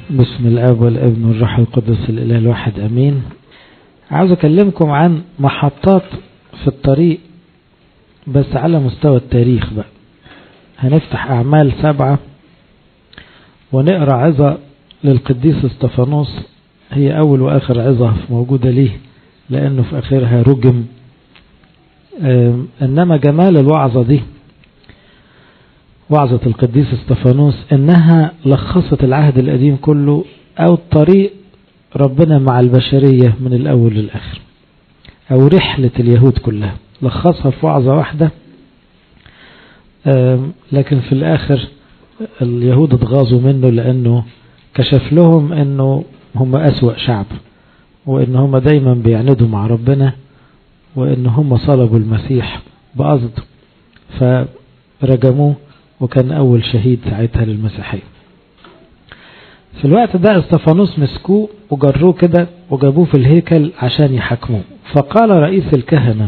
بسم الاب والابن والروح القدس الاله الواحد امين عاوز اكلمكم عن محطات في الطريق بس على مستوى التاريخ بقى هنفتح اعمال سبعة ونقرا عظة للقديس استفانوس هي اول واخر عظة موجودة ليه لانه في اخرها رجم انما جمال الوعظة دي وعظة القديس استفانوس انها لخصت العهد القديم كله او الطريق ربنا مع البشرية من الاول للاخر او رحلة اليهود كلها لخصها في وعظة واحدة لكن في الاخر اليهود اتغاظوا منه لانه كشف لهم انه هم اسوأ شعب وان هم دايما بيعندوا مع ربنا وان هم صلبوا المسيح بقصد فرجموه وكان أول شهيد ساعتها للمسيحية في الوقت ده استفانوس مسكوه وجروه كده وجابوه في الهيكل عشان يحاكموه فقال رئيس الكهنة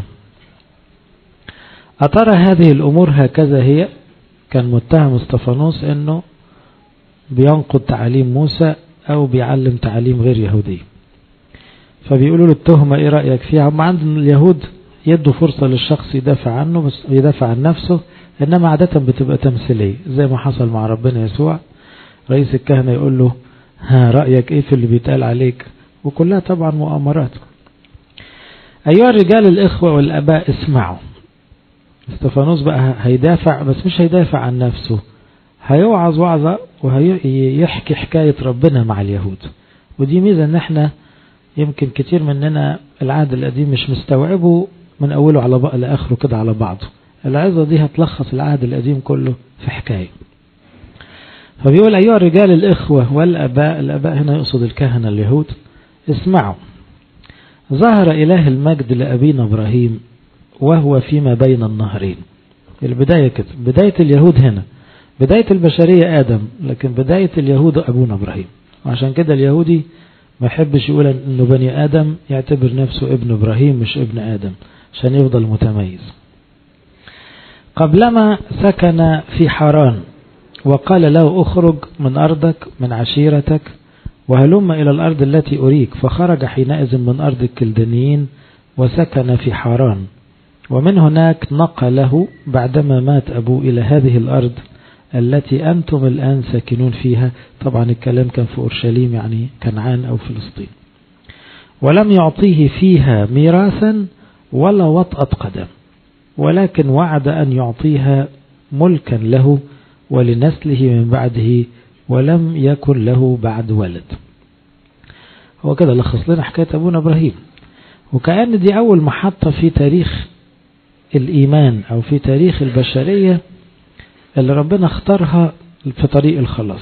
أترى هذه الأمور هكذا هي كان متهم استفانوس أنه بينقض تعاليم موسى أو بيعلم تعاليم غير يهودية فبيقولوا له التهمة إيه رأيك فيها هم عند اليهود يدوا فرصة للشخص يدافع عنه بس يدافع عن نفسه إنما عادة بتبقى تمثيلية زي ما حصل مع ربنا يسوع رئيس الكهنة يقول له ها رأيك إيه في اللي بيتقال عليك وكلها طبعا مؤامرات أيها الرجال الإخوة والأباء اسمعوا استفانوس بقى هيدافع بس مش هيدافع عن نفسه هيوعظ وعظة وهيحكي حكاية ربنا مع اليهود ودي ميزة ان احنا يمكن كتير مننا العهد القديم مش مستوعبه من أوله على بقى لآخره كده على بعضه العظة دي هتلخص العهد القديم كله في حكاية فبيقول أيها الرجال الإخوة والأباء الأباء هنا يقصد الكهنة اليهود اسمعوا ظهر إله المجد لأبينا إبراهيم وهو فيما بين النهرين البداية كده بداية اليهود هنا بداية البشرية آدم لكن بداية اليهود أبونا إبراهيم وعشان كده اليهودي ما يحبش يقول انه بني ادم يعتبر نفسه ابن ابراهيم مش ابن ادم عشان يفضل متميز قبلما سكن في حران وقال له اخرج من ارضك من عشيرتك وهلم الى الارض التي اريك فخرج حينئذ من ارض الكلدانيين وسكن في حران ومن هناك نقله بعدما مات ابوه الى هذه الارض التي أنتم الآن ساكنون فيها طبعا الكلام كان في أورشليم يعني كنعان أو فلسطين ولم يعطيه فيها ميراثا ولا وطأة قدم ولكن وعد أن يعطيها ملكا له ولنسله من بعده ولم يكن له بعد ولد هو كده لخص لنا حكاية أبونا إبراهيم وكأن دي أول محطة في تاريخ الإيمان أو في تاريخ البشرية اللي ربنا اختارها في طريق الخلاص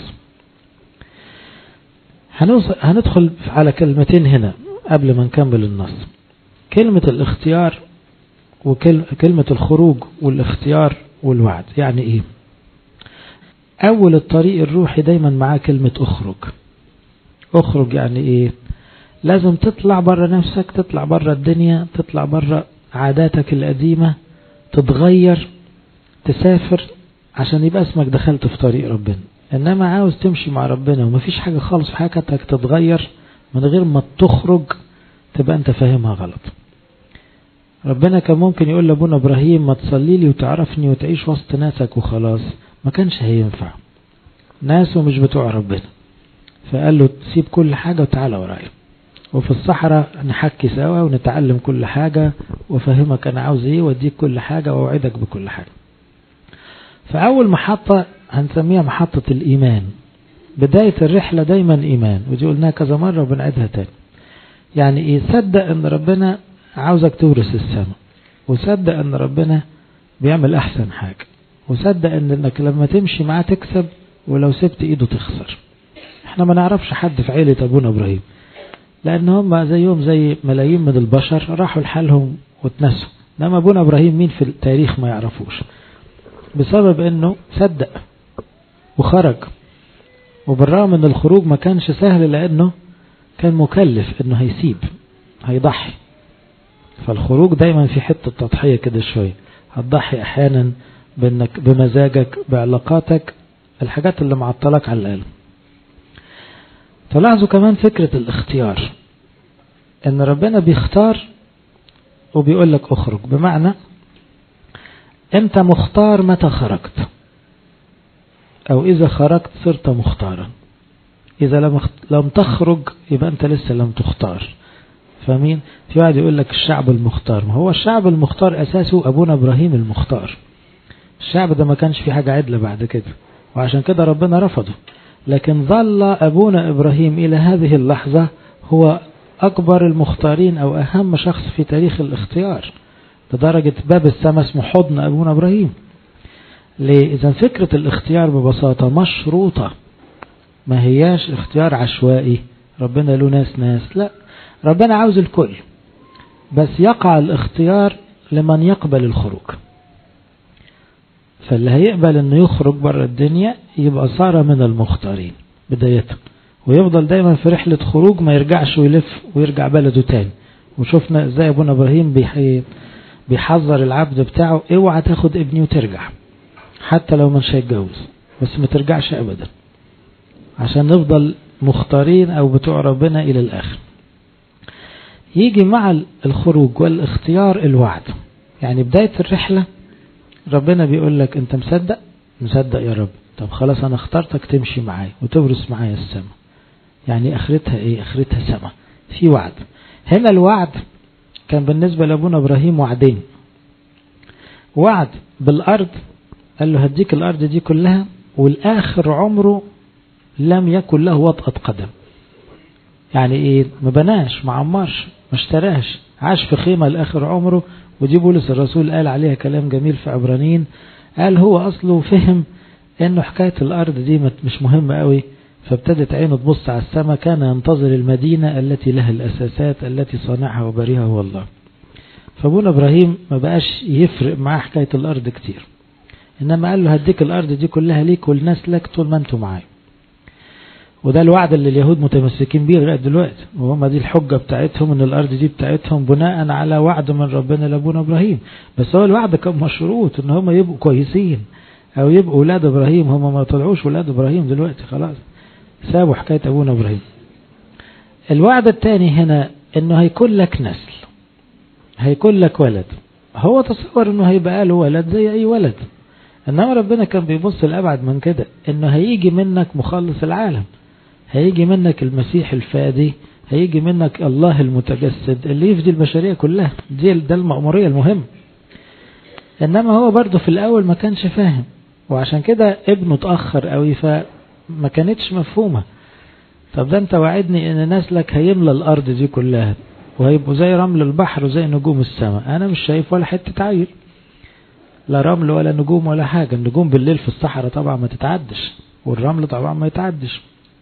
هندخل على كلمتين هنا قبل ما نكمل النص كلمة الاختيار وكلمة الخروج والاختيار والوعد يعني ايه اول الطريق الروحي دايما معاه كلمة اخرج اخرج يعني ايه لازم تطلع بره نفسك تطلع بره الدنيا تطلع بره عاداتك القديمة تتغير تسافر عشان يبقى اسمك دخلت في طريق ربنا انما عاوز تمشي مع ربنا ومفيش حاجة خالص في حياتك تتغير من غير ما تخرج تبقى انت فاهمها غلط ربنا كان ممكن يقول لابونا ابراهيم ما تصلي لي وتعرفني وتعيش وسط ناسك وخلاص ما كانش هينفع ناسه مش بتوع ربنا فقال له سيب كل حاجة وتعالى ورايا وفي الصحراء نحكي سوا ونتعلم كل حاجة وفهمك انا عاوز ايه واديك كل حاجة واوعدك بكل حاجة فأول محطة هنسميها محطة الإيمان بداية الرحلة دايما إيمان ودي قلناها كذا مرة وبنعيدها تاني يعني إيه صدق أن ربنا عاوزك تورث السماء وصدق أن ربنا بيعمل أحسن حاجة وصدق أن إنك لما تمشي معاه تكسب ولو سبت إيده تخسر احنا ما نعرفش حد في عيلة أبونا إبراهيم لأن هم زيهم زي ملايين من البشر راحوا لحالهم واتنسوا انما أبونا إبراهيم مين في التاريخ ما يعرفوش بسبب انه صدق وخرج وبالرغم ان الخروج ما كانش سهل لانه كان مكلف انه هيسيب هيضحي فالخروج دايما في حتة تضحية كده شوية هتضحي احيانا بانك بمزاجك بعلاقاتك الحاجات اللي معطلك على القلب فلاحظوا كمان فكرة الاختيار ان ربنا بيختار وبيقول لك اخرج بمعنى انت مختار متى خرجت او اذا خرجت صرت مختارا اذا لم لم تخرج يبقى انت لسه لم تختار فاهمين في واحد يقول لك الشعب المختار ما هو الشعب المختار اساسه ابونا ابراهيم المختار الشعب ده ما كانش في حاجة عدلة بعد كده وعشان كده ربنا رفضه لكن ظل ابونا ابراهيم الى هذه اللحظة هو اكبر المختارين او اهم شخص في تاريخ الاختيار لدرجة باب السماء اسمه حضن ابونا ابراهيم ليه اذا فكرة الاختيار ببساطة مشروطة ما هياش اختيار عشوائي ربنا له ناس ناس لا ربنا عاوز الكل بس يقع الاختيار لمن يقبل الخروج فاللي هيقبل انه يخرج بره الدنيا يبقى صار من المختارين بدايته ويفضل دايما في رحلة خروج ما يرجعش ويلف ويرجع بلده تاني وشفنا ازاي ابونا ابراهيم بيحذر العبد بتاعه اوعى تاخد ابني وترجع حتى لو مش هيتجوز بس ما ترجعش ابدا عشان نفضل مختارين او بتوع ربنا الى الاخر يجي مع الخروج والاختيار الوعد يعني بداية الرحلة ربنا بيقول لك انت مصدق مصدق يا رب طب خلاص انا اخترتك تمشي معايا وتورث معايا السماء يعني اخرتها ايه اخرتها سماء في وعد هنا الوعد كان بالنسبة لابونا ابراهيم وعدين وعد بالارض قال له هديك الارض دي كلها والاخر عمره لم يكن له وطأة قدم يعني ايه ما بناش ما عمرش ما اشتراش عاش في خيمة لاخر عمره ودي بولس الرسول قال عليها كلام جميل في عبرانيين قال هو اصله فهم انه حكاية الارض دي مش مهمة قوي فابتدت عينه تبص على السماء كان ينتظر المدينة التي لها الاساسات التي صانعها وبريها هو الله فابونا ابراهيم ما بقاش يفرق معاه حكاية الارض كتير انما قال له هديك الارض دي كلها ليك ولنسلك طول ما انتم معايا وده الوعد اللي اليهود متمسكين بيه لغايه دلوقتي وهم دي الحجه بتاعتهم ان الارض دي بتاعتهم بناء على وعد من ربنا لابونا ابراهيم بس هو الوعد كان مشروط ان هم يبقوا كويسين او يبقوا اولاد ابراهيم هم ما طلعوش اولاد ابراهيم دلوقتي خلاص سابوا حكايه ابونا ابراهيم الوعد الثاني هنا انه هيكون لك نسل هيكون لك ولد هو تصور انه هيبقى له ولد زي اي ولد انما ربنا كان بيبص لابعد من كده انه هيجي منك مخلص العالم هيجي منك المسيح الفادي هيجي منك الله المتجسد اللي يفدي البشرية كلها دي ده المأمورية المهم انما هو برضه في الاول ما كانش فاهم وعشان كده ابنه اتأخر قوي فما كانتش مفهومة طب ده انت وعدني ان نسلك هيملى الارض دي كلها وهيبقوا زي رمل البحر وزي نجوم السماء انا مش شايف ولا حتة عيل لا رمل ولا نجوم ولا حاجة النجوم بالليل في الصحراء طبعا ما تتعدش والرمل طبعا ما يتعدش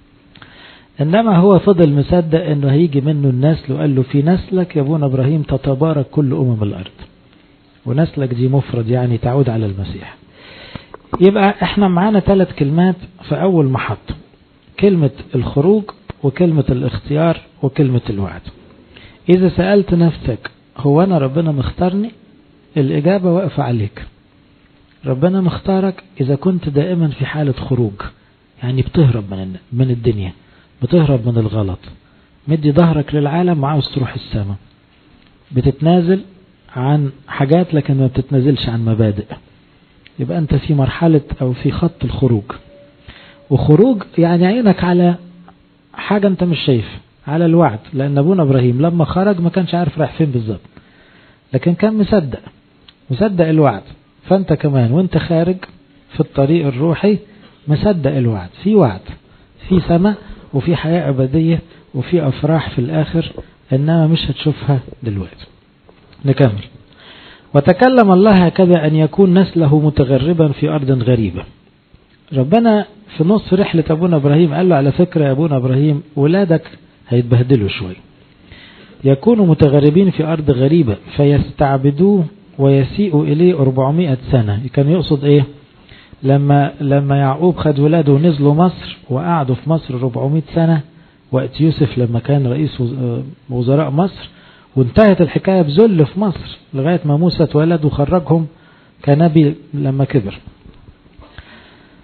إنما هو فضل مصدق أنه هيجي منه النسل وقال له في نسلك يا ابونا إبراهيم تتبارك كل أمم الأرض ونسلك دي مفرد يعني تعود على المسيح يبقى احنا معانا ثلاث كلمات في أول محطة كلمة الخروج وكلمة الاختيار وكلمة الوعد إذا سألت نفسك هو أنا ربنا مختارني الإجابة واقفة عليك ربنا مختارك إذا كنت دائما في حالة خروج يعني بتهرب من من الدنيا بتهرب من الغلط مدي ظهرك للعالم وعاوز تروح السماء بتتنازل عن حاجات لكن ما بتتنازلش عن مبادئ يبقى أنت في مرحلة أو في خط الخروج وخروج يعني عينك على حاجة أنت مش شايف على الوعد لأن أبونا إبراهيم لما خرج ما كانش عارف رايح فين بالظبط لكن كان مصدق مصدق الوعد فأنت كمان وانت خارج في الطريق الروحي مصدق الوعد في وعد في سماء وفي حياة أبدية وفي أفراح في الآخر إنما مش هتشوفها دلوقتي نكمل وتكلم الله هكذا أن يكون نسله متغربا في أرض غريبة ربنا في نص رحلة أبونا إبراهيم قال له على فكرة يا أبونا إبراهيم ولادك هيتبهدلوا شوي يكونوا متغربين في أرض غريبة فيستعبدوه ويسيئوا إليه 400 سنة كان يقصد إيه لما لما يعقوب خد ولاده ونزلوا مصر وقعدوا في مصر 400 سنة وقت يوسف لما كان رئيس وزراء مصر وانتهت الحكاية بذل في مصر لغاية ما موسى اتولد وخرجهم كنبي لما كبر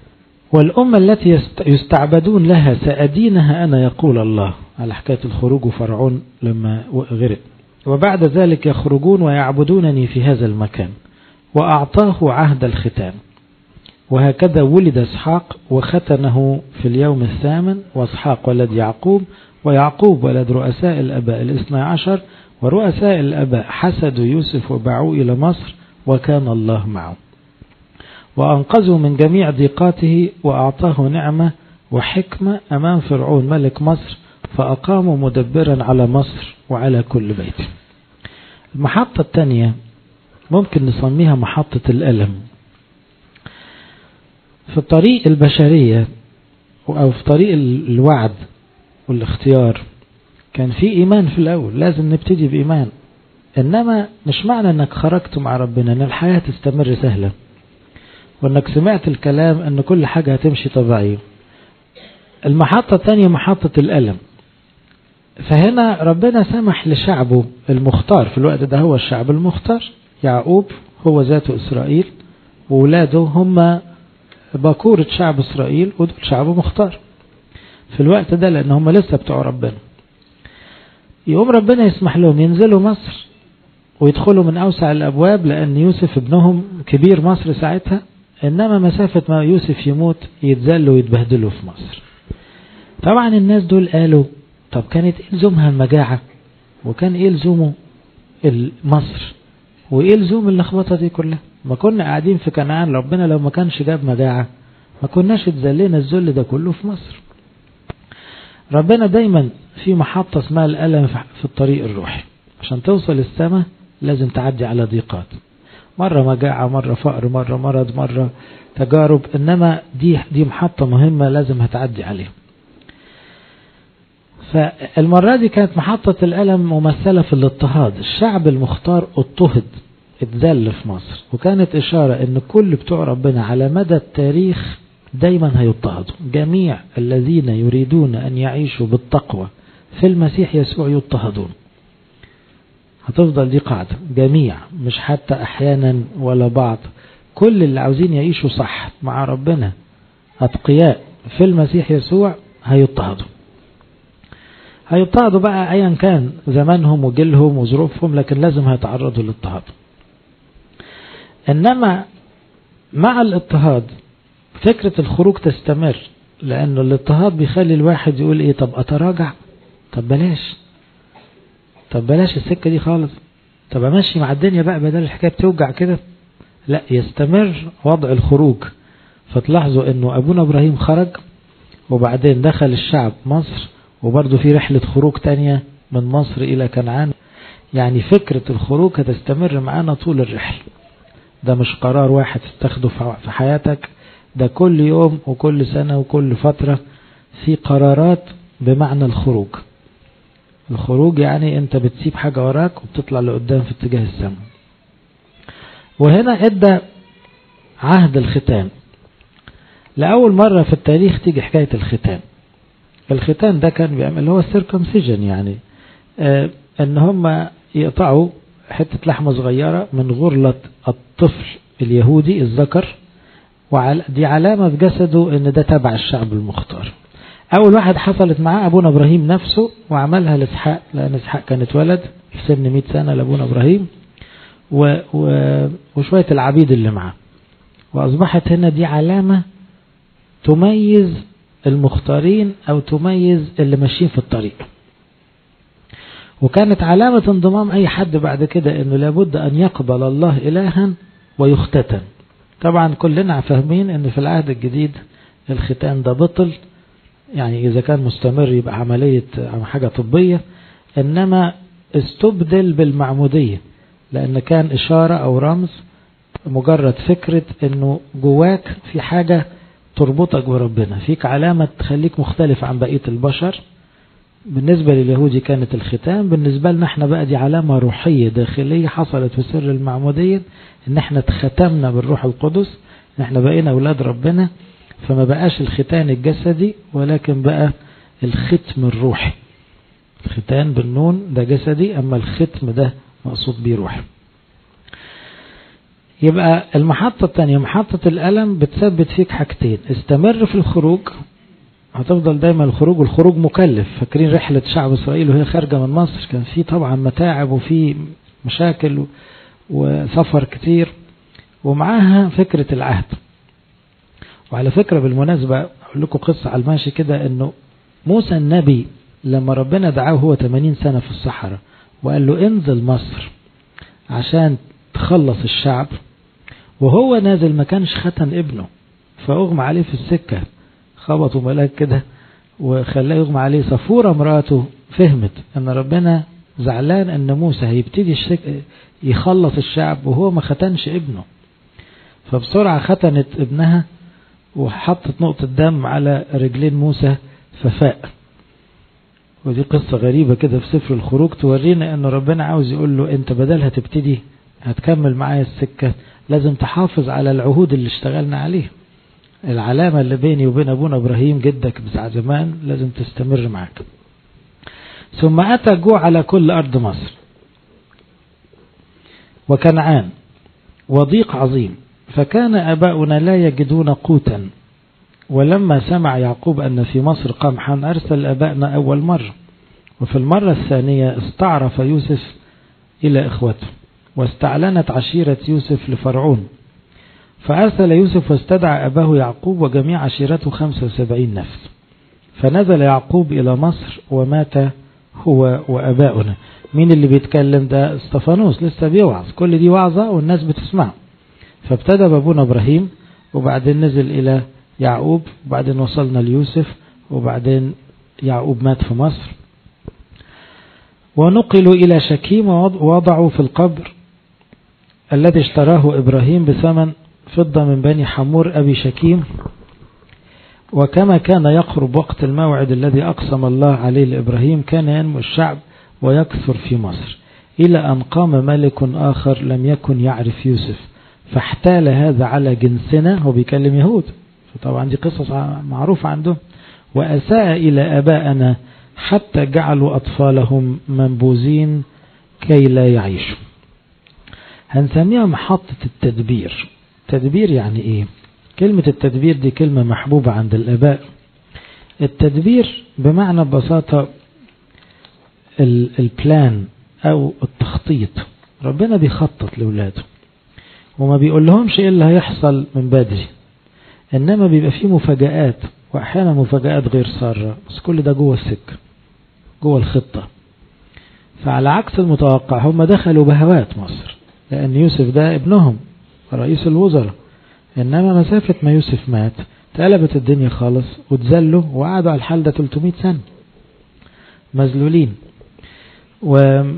والأمة التي يستعبدون لها سأدينها أنا يقول الله على حكاية الخروج وفرعون لما غرق وبعد ذلك يخرجون ويعبدونني في هذا المكان وأعطاه عهد الختان وهكذا ولد اسحاق وختنه في اليوم الثامن واسحاق ولد يعقوب ويعقوب ولد رؤساء الأباء الاثنى عشر ورؤساء الأباء حسدوا يوسف وباعوه إلى مصر وكان الله معه وأنقذوا من جميع ضيقاته وأعطاه نعمة وحكمة أمام فرعون ملك مصر فأقاموا مدبرا على مصر وعلى كل بيت المحطة الثانية ممكن نسميها محطة الألم في طريق البشرية أو في طريق الوعد والاختيار كان في إيمان في الأول لازم نبتدي بإيمان إنما مش معنى أنك خرجت مع ربنا أن الحياة تستمر سهلة وأنك سمعت الكلام أن كل حاجة هتمشي طبيعية المحطة الثانية محطة الألم فهنا ربنا سمح لشعبه المختار في الوقت ده هو الشعب المختار يعقوب هو ذاته إسرائيل وولاده هم باكورة شعب إسرائيل ودول شعب مختار في الوقت ده لأن هم لسه بتوع ربنا يقوم ربنا يسمح لهم ينزلوا مصر ويدخلوا من أوسع الأبواب لأن يوسف ابنهم كبير مصر ساعتها إنما مسافة ما يوسف يموت يتذلوا ويتبهدلوا في مصر طبعا الناس دول قالوا طب كانت ايه لزومها المجاعة وكان ايه لزومه مصر وايه لزوم اللخبطة دي كلها ما كنا قاعدين في كنعان ربنا لو ما كانش جاب مجاعة ما كناش اتذلينا الذل ده كله في مصر ربنا دايما في محطة اسمها الألم في الطريق الروحي عشان توصل السماء لازم تعدي على ضيقات مرة مجاعة مرة فقر مرة مرض مرة تجارب إنما دي دي محطة مهمة لازم هتعدي عليها فالمرة دي كانت محطة الألم ممثلة في الاضطهاد الشعب المختار اضطهد اتذل في مصر وكانت إشارة أن كل بتوع ربنا على مدى التاريخ دايما هيضطهدوا جميع الذين يريدون أن يعيشوا بالتقوى في المسيح يسوع يضطهدون هتفضل دي قاعدة جميع مش حتى أحيانا ولا بعض كل اللي عاوزين يعيشوا صح مع ربنا أتقياء في المسيح يسوع هيضطهدوا هيضطهدوا بقى أيا كان زمانهم وجيلهم وظروفهم لكن لازم هيتعرضوا للاضطهاد إنما مع الاضطهاد فكرة الخروج تستمر لأنه الاضطهاد بيخلي الواحد يقول إيه طب أتراجع طب بلاش طب بلاش السكة دي خالص طب أمشي مع الدنيا بقى بدل الحكاية بتوجع كده لا يستمر وضع الخروج فتلاحظوا أنه أبونا إبراهيم خرج وبعدين دخل الشعب مصر وبرضه في رحلة خروج تانية من مصر إلى كنعان يعني فكرة الخروج هتستمر معانا طول الرحلة ده مش قرار واحد تاخده في حياتك ده كل يوم وكل سنة وكل فترة في قرارات بمعنى الخروج الخروج يعني انت بتسيب حاجة وراك وبتطلع لقدام في اتجاه السماء وهنا ادى عهد الختان لأول مرة في التاريخ تيجي حكاية الختان الختان ده كان بيعمل هو السيركمسيجن يعني آه ان هم يقطعوا حتة لحمة صغيرة من غرلة الطفل اليهودي الذكر ودي علامة في جسده ان ده تبع الشعب المختار اول واحد حصلت معاه ابونا ابراهيم نفسه وعملها لاسحاق لان اسحاق كان اتولد في سن 100 سنة لابونا ابراهيم و و وشوية العبيد اللي معاه واصبحت هنا دي علامة تميز المختارين او تميز اللي ماشيين في الطريق وكانت علامة انضمام اي حد بعد كده انه لابد ان يقبل الله الها ويختتن طبعا كلنا فاهمين ان في العهد الجديد الختان ده بطل يعني اذا كان مستمر يبقى عملية حاجة طبية انما استبدل بالمعمودية لان كان اشارة او رمز مجرد فكرة انه جواك في حاجة تربطك بربنا فيك علامة تخليك مختلف عن بقية البشر بالنسبة لليهودي كانت الختام بالنسبة لنا احنا بقى دي علامة روحية داخلية حصلت في سر المعمودية ان احنا اتختمنا بالروح القدس ان احنا بقينا اولاد ربنا فما بقاش الختان الجسدي ولكن بقى الختم الروحي الختان بالنون ده جسدي اما الختم ده مقصود بيه روحي يبقى المحطة الثانية محطة الألم بتثبت فيك حاجتين استمر في الخروج هتفضل دايما الخروج والخروج مكلف فاكرين رحلة شعب إسرائيل وهي خارجة من مصر كان في طبعا متاعب وفي مشاكل وسفر كتير ومعاها فكرة العهد وعلى فكرة بالمناسبة أقول لكم قصة على الماشي كده أنه موسى النبي لما ربنا دعاه هو 80 سنة في الصحراء وقال له انزل مصر عشان تخلص الشعب وهو نازل ما كانش ختن ابنه فأغمى عليه في السكة خبطوا ملاك كده وخلاه يغمى عليه صفورة مراته فهمت ان ربنا زعلان ان موسى هيبتدي يخلص الشعب وهو ما ختنش ابنه فبسرعة ختنت ابنها وحطت نقطة دم على رجلين موسى ففاق ودي قصة غريبة كده في سفر الخروج تورينا ان ربنا عاوز يقول له انت بدلها تبتدي هتكمل معايا السكة لازم تحافظ على العهود اللي اشتغلنا عليه العلامة اللي بيني وبين أبونا إبراهيم جدك بتاع زمان لازم تستمر معك ثم أتى جوع على كل أرض مصر وكنعان وضيق عظيم فكان أباؤنا لا يجدون قوتا ولما سمع يعقوب أن في مصر قمحا أرسل أبائنا أول مرة وفي المرة الثانية استعرف يوسف إلى إخوته واستعلنت عشيرة يوسف لفرعون فأرسل يوسف واستدعى أباه يعقوب وجميع عشيرته 75 نفس فنزل يعقوب إلى مصر ومات هو وأباؤنا مين اللي بيتكلم ده استفانوس لسه بيوعظ كل دي وعظة والناس بتسمع فابتدى بابونا إبراهيم وبعدين نزل إلى يعقوب وبعدين وصلنا ليوسف وبعدين يعقوب مات في مصر ونقلوا إلى شكيم ووضعوا في القبر الذي اشتراه إبراهيم بثمن فضة من بني حمور أبي شكيم وكما كان يقرب وقت الموعد الذي أقسم الله عليه لإبراهيم كان ينمو الشعب ويكثر في مصر إلى أن قام ملك آخر لم يكن يعرف يوسف فاحتال هذا على جنسنا هو بيكلم يهود فطبعا دي قصص معروفة عندهم وأساء إلى أبائنا حتى جعلوا أطفالهم منبوذين كي لا يعيشوا هنسميها محطة التدبير تدبير يعني ايه كلمة التدبير دي كلمة محبوبة عند الاباء التدبير بمعنى ببساطة البلان او التخطيط ربنا بيخطط لولاده وما بيقول لهمش ايه اللي هيحصل من بدري انما بيبقى فيه مفاجآت واحيانا مفاجآت غير سارة بس كل ده جوه السكة جوه الخطة فعلى عكس المتوقع هم دخلوا بهوات مصر لأن يوسف ده ابنهم رئيس الوزراء إنما مسافة ما يوسف مات تقلبت الدنيا خالص وتزلوا وقعدوا على الحال ده 300 سنة مذلولين و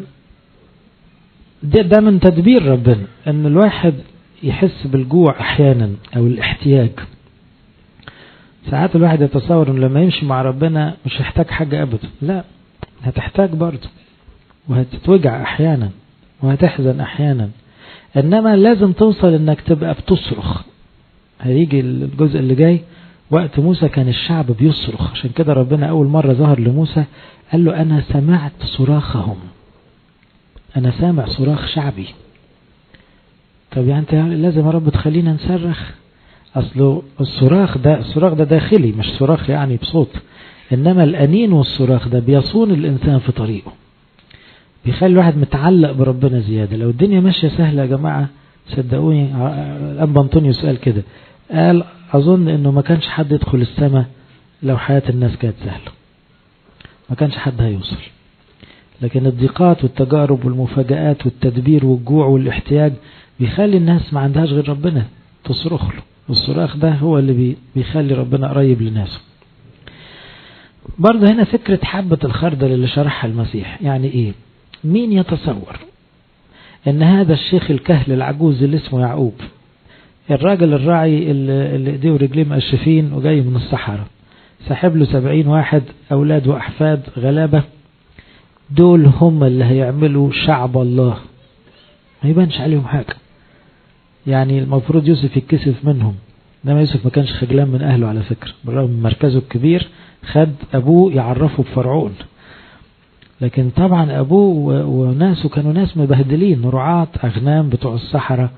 ده, ده من تدبير ربنا ان الواحد يحس بالجوع احيانا او الاحتياج ساعات الواحد يتصور انه لما يمشي مع ربنا مش هيحتاج حاجة ابدا لا هتحتاج برضه وهتتوجع احيانا وهتحزن احيانا انما لازم توصل انك تبقى بتصرخ هيجي الجزء اللي جاي وقت موسى كان الشعب بيصرخ عشان كده ربنا اول مرة ظهر لموسى قال له انا سمعت صراخهم انا سامع صراخ شعبي طب يعني انت لازم يا رب تخلينا نصرخ اصله الصراخ ده الصراخ ده داخلي مش صراخ يعني بصوت انما الانين والصراخ ده بيصون الانسان في طريقه بيخلي الواحد متعلق بربنا زيادة لو الدنيا ماشية سهلة يا جماعة صدقوني الأب أنطونيوس قال كده قال أظن أنه ما كانش حد يدخل السماء لو حياة الناس كانت سهلة ما كانش حد هيوصل لكن الضيقات والتجارب والمفاجآت والتدبير والجوع والاحتياج بيخلي الناس ما عندهاش غير ربنا تصرخ له والصراخ ده هو اللي بيخلي ربنا قريب لناسه برضه هنا فكرة حبة الخردل اللي شرحها المسيح يعني ايه مين يتصور ان هذا الشيخ الكهل العجوز اللي اسمه يعقوب الراجل الراعي اللي ايديه ورجليه مقشفين وجاي من الصحراء ساحب له سبعين واحد اولاد واحفاد غلابة دول هم اللي هيعملوا شعب الله ما يبانش عليهم حاجة يعني المفروض يوسف يتكسف منهم انما يوسف ما كانش خجلان من اهله على فكرة بالرغم من مركزه الكبير خد ابوه يعرفه بفرعون لكن طبعا أبوه وناسه كانوا ناس مبهدلين رعاة أغنام بتوع الصحراء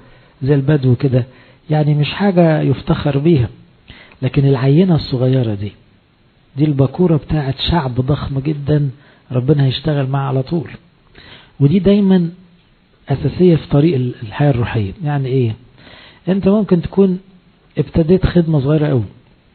زي البدو كده يعني مش حاجة يفتخر بيها لكن العينة الصغيرة دي دي البكورة بتاعت شعب ضخم جدا ربنا هيشتغل معاه على طول ودي دايما أساسية في طريق الحياة الروحية يعني إيه أنت ممكن تكون ابتديت خدمة صغيرة قوي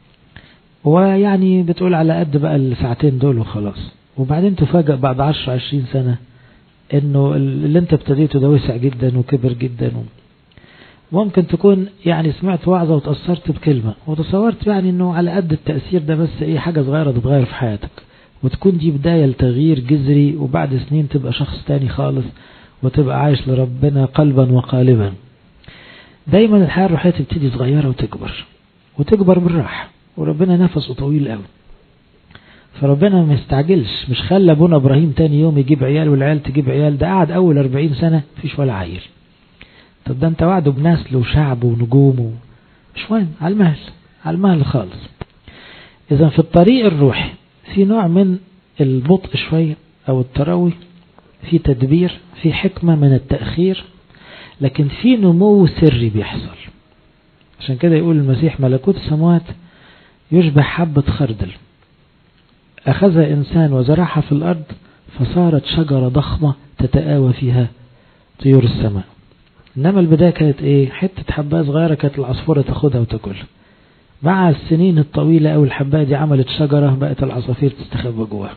ويعني بتقول على قد بقى الساعتين دول وخلاص وبعدين تفاجأ بعد 10 20 سنة انه اللي انت ابتديته ده وسع جدا وكبر جدا ممكن تكون يعني سمعت وعظة وتأثرت بكلمة وتصورت يعني انه على قد التأثير ده بس ايه حاجة صغيرة تتغير في حياتك وتكون دي بداية لتغيير جذري وبعد سنين تبقى شخص تاني خالص وتبقى عايش لربنا قلبا وقالبا دايما الحياة الروحية تبتدي صغيرة وتكبر وتكبر بالراحة وربنا نفسه طويل قوي فربنا ما يستعجلش مش خلى ابونا ابراهيم تاني يوم يجيب عيال والعيال تجيب عيال ده قعد اول 40 سنة مفيش ولا عيل طب ده انت وعده بنسل وشعب ونجوم و... مش مهم على المهل على المهل خالص اذا في الطريق الروحي في نوع من البطء شوية او التروي في تدبير في حكمة من التأخير لكن في نمو سري بيحصل عشان كده يقول المسيح ملكوت السماوات يشبه حبة خردل أخذها إنسان وزرعها في الأرض فصارت شجرة ضخمة تتآوى فيها طيور السماء إنما البداية كانت إيه حتة حباية صغيرة كانت العصفورة تاخدها وتاكلها مع السنين الطويلة أو الحباية دي عملت شجرة بقت العصافير تستخبى جواها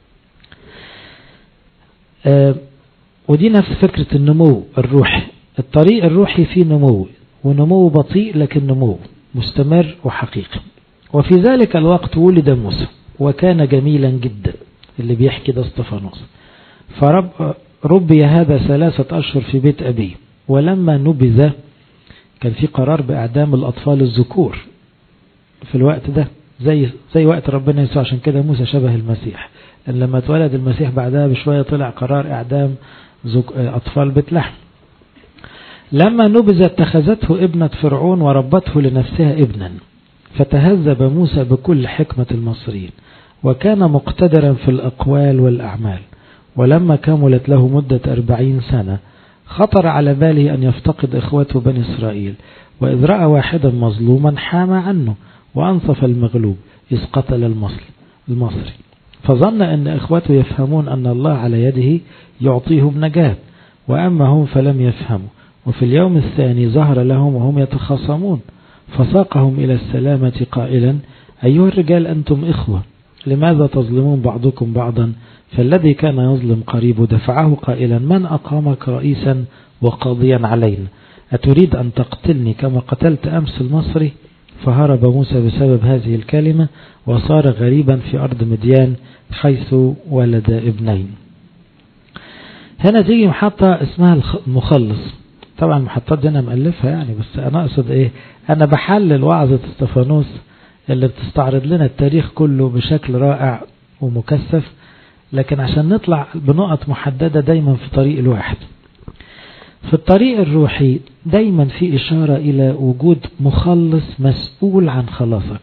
آه ودي نفس فكرة النمو الروحي الطريق الروحي فيه نمو ونمو بطيء لكن نمو مستمر وحقيقي وفي ذلك الوقت ولد موسى وكان جميلا جدا اللي بيحكي ده استفانوس فرب ربي هذا ثلاثة أشهر في بيت أبيه ولما نبذ كان في قرار بإعدام الأطفال الذكور في الوقت ده زي زي وقت ربنا يسوع عشان كده موسى شبه المسيح ان لما اتولد المسيح بعدها بشوية طلع قرار إعدام أطفال بيت لحم لما نبذ اتخذته ابنة فرعون وربته لنفسها ابنا فتهذب موسى بكل حكمة المصريين وكان مقتدرا في الأقوال والأعمال ولما كملت له مدة أربعين سنة خطر على باله أن يفتقد إخوته بني إسرائيل وإذ رأى واحدا مظلوما حام عنه وأنصف المغلوب إذ قتل المصري المصري فظن أن إخوته يفهمون أن الله على يده يعطيهم نجاة وأما هم فلم يفهموا وفي اليوم الثاني ظهر لهم وهم يتخاصمون فساقهم إلى السلامة قائلا أيها الرجال أنتم إخوة لماذا تظلمون بعضكم بعضا فالذي كان يظلم قريبه دفعه قائلا من أقامك رئيسا وقاضيا علينا أتريد أن تقتلني كما قتلت أمس المصري فهرب موسى بسبب هذه الكلمة وصار غريبا في أرض مديان حيث ولد ابنين هنا تيجي محطة اسمها المخلص طبعا المحطات دي أنا مألفها يعني بس أنا أقصد إيه أنا بحلل وعظة استفانوس اللي بتستعرض لنا التاريخ كله بشكل رائع ومكثف لكن عشان نطلع بنقط محددة دايما في طريق الواحد في الطريق الروحي دايما في إشارة إلى وجود مخلص مسؤول عن خلاصك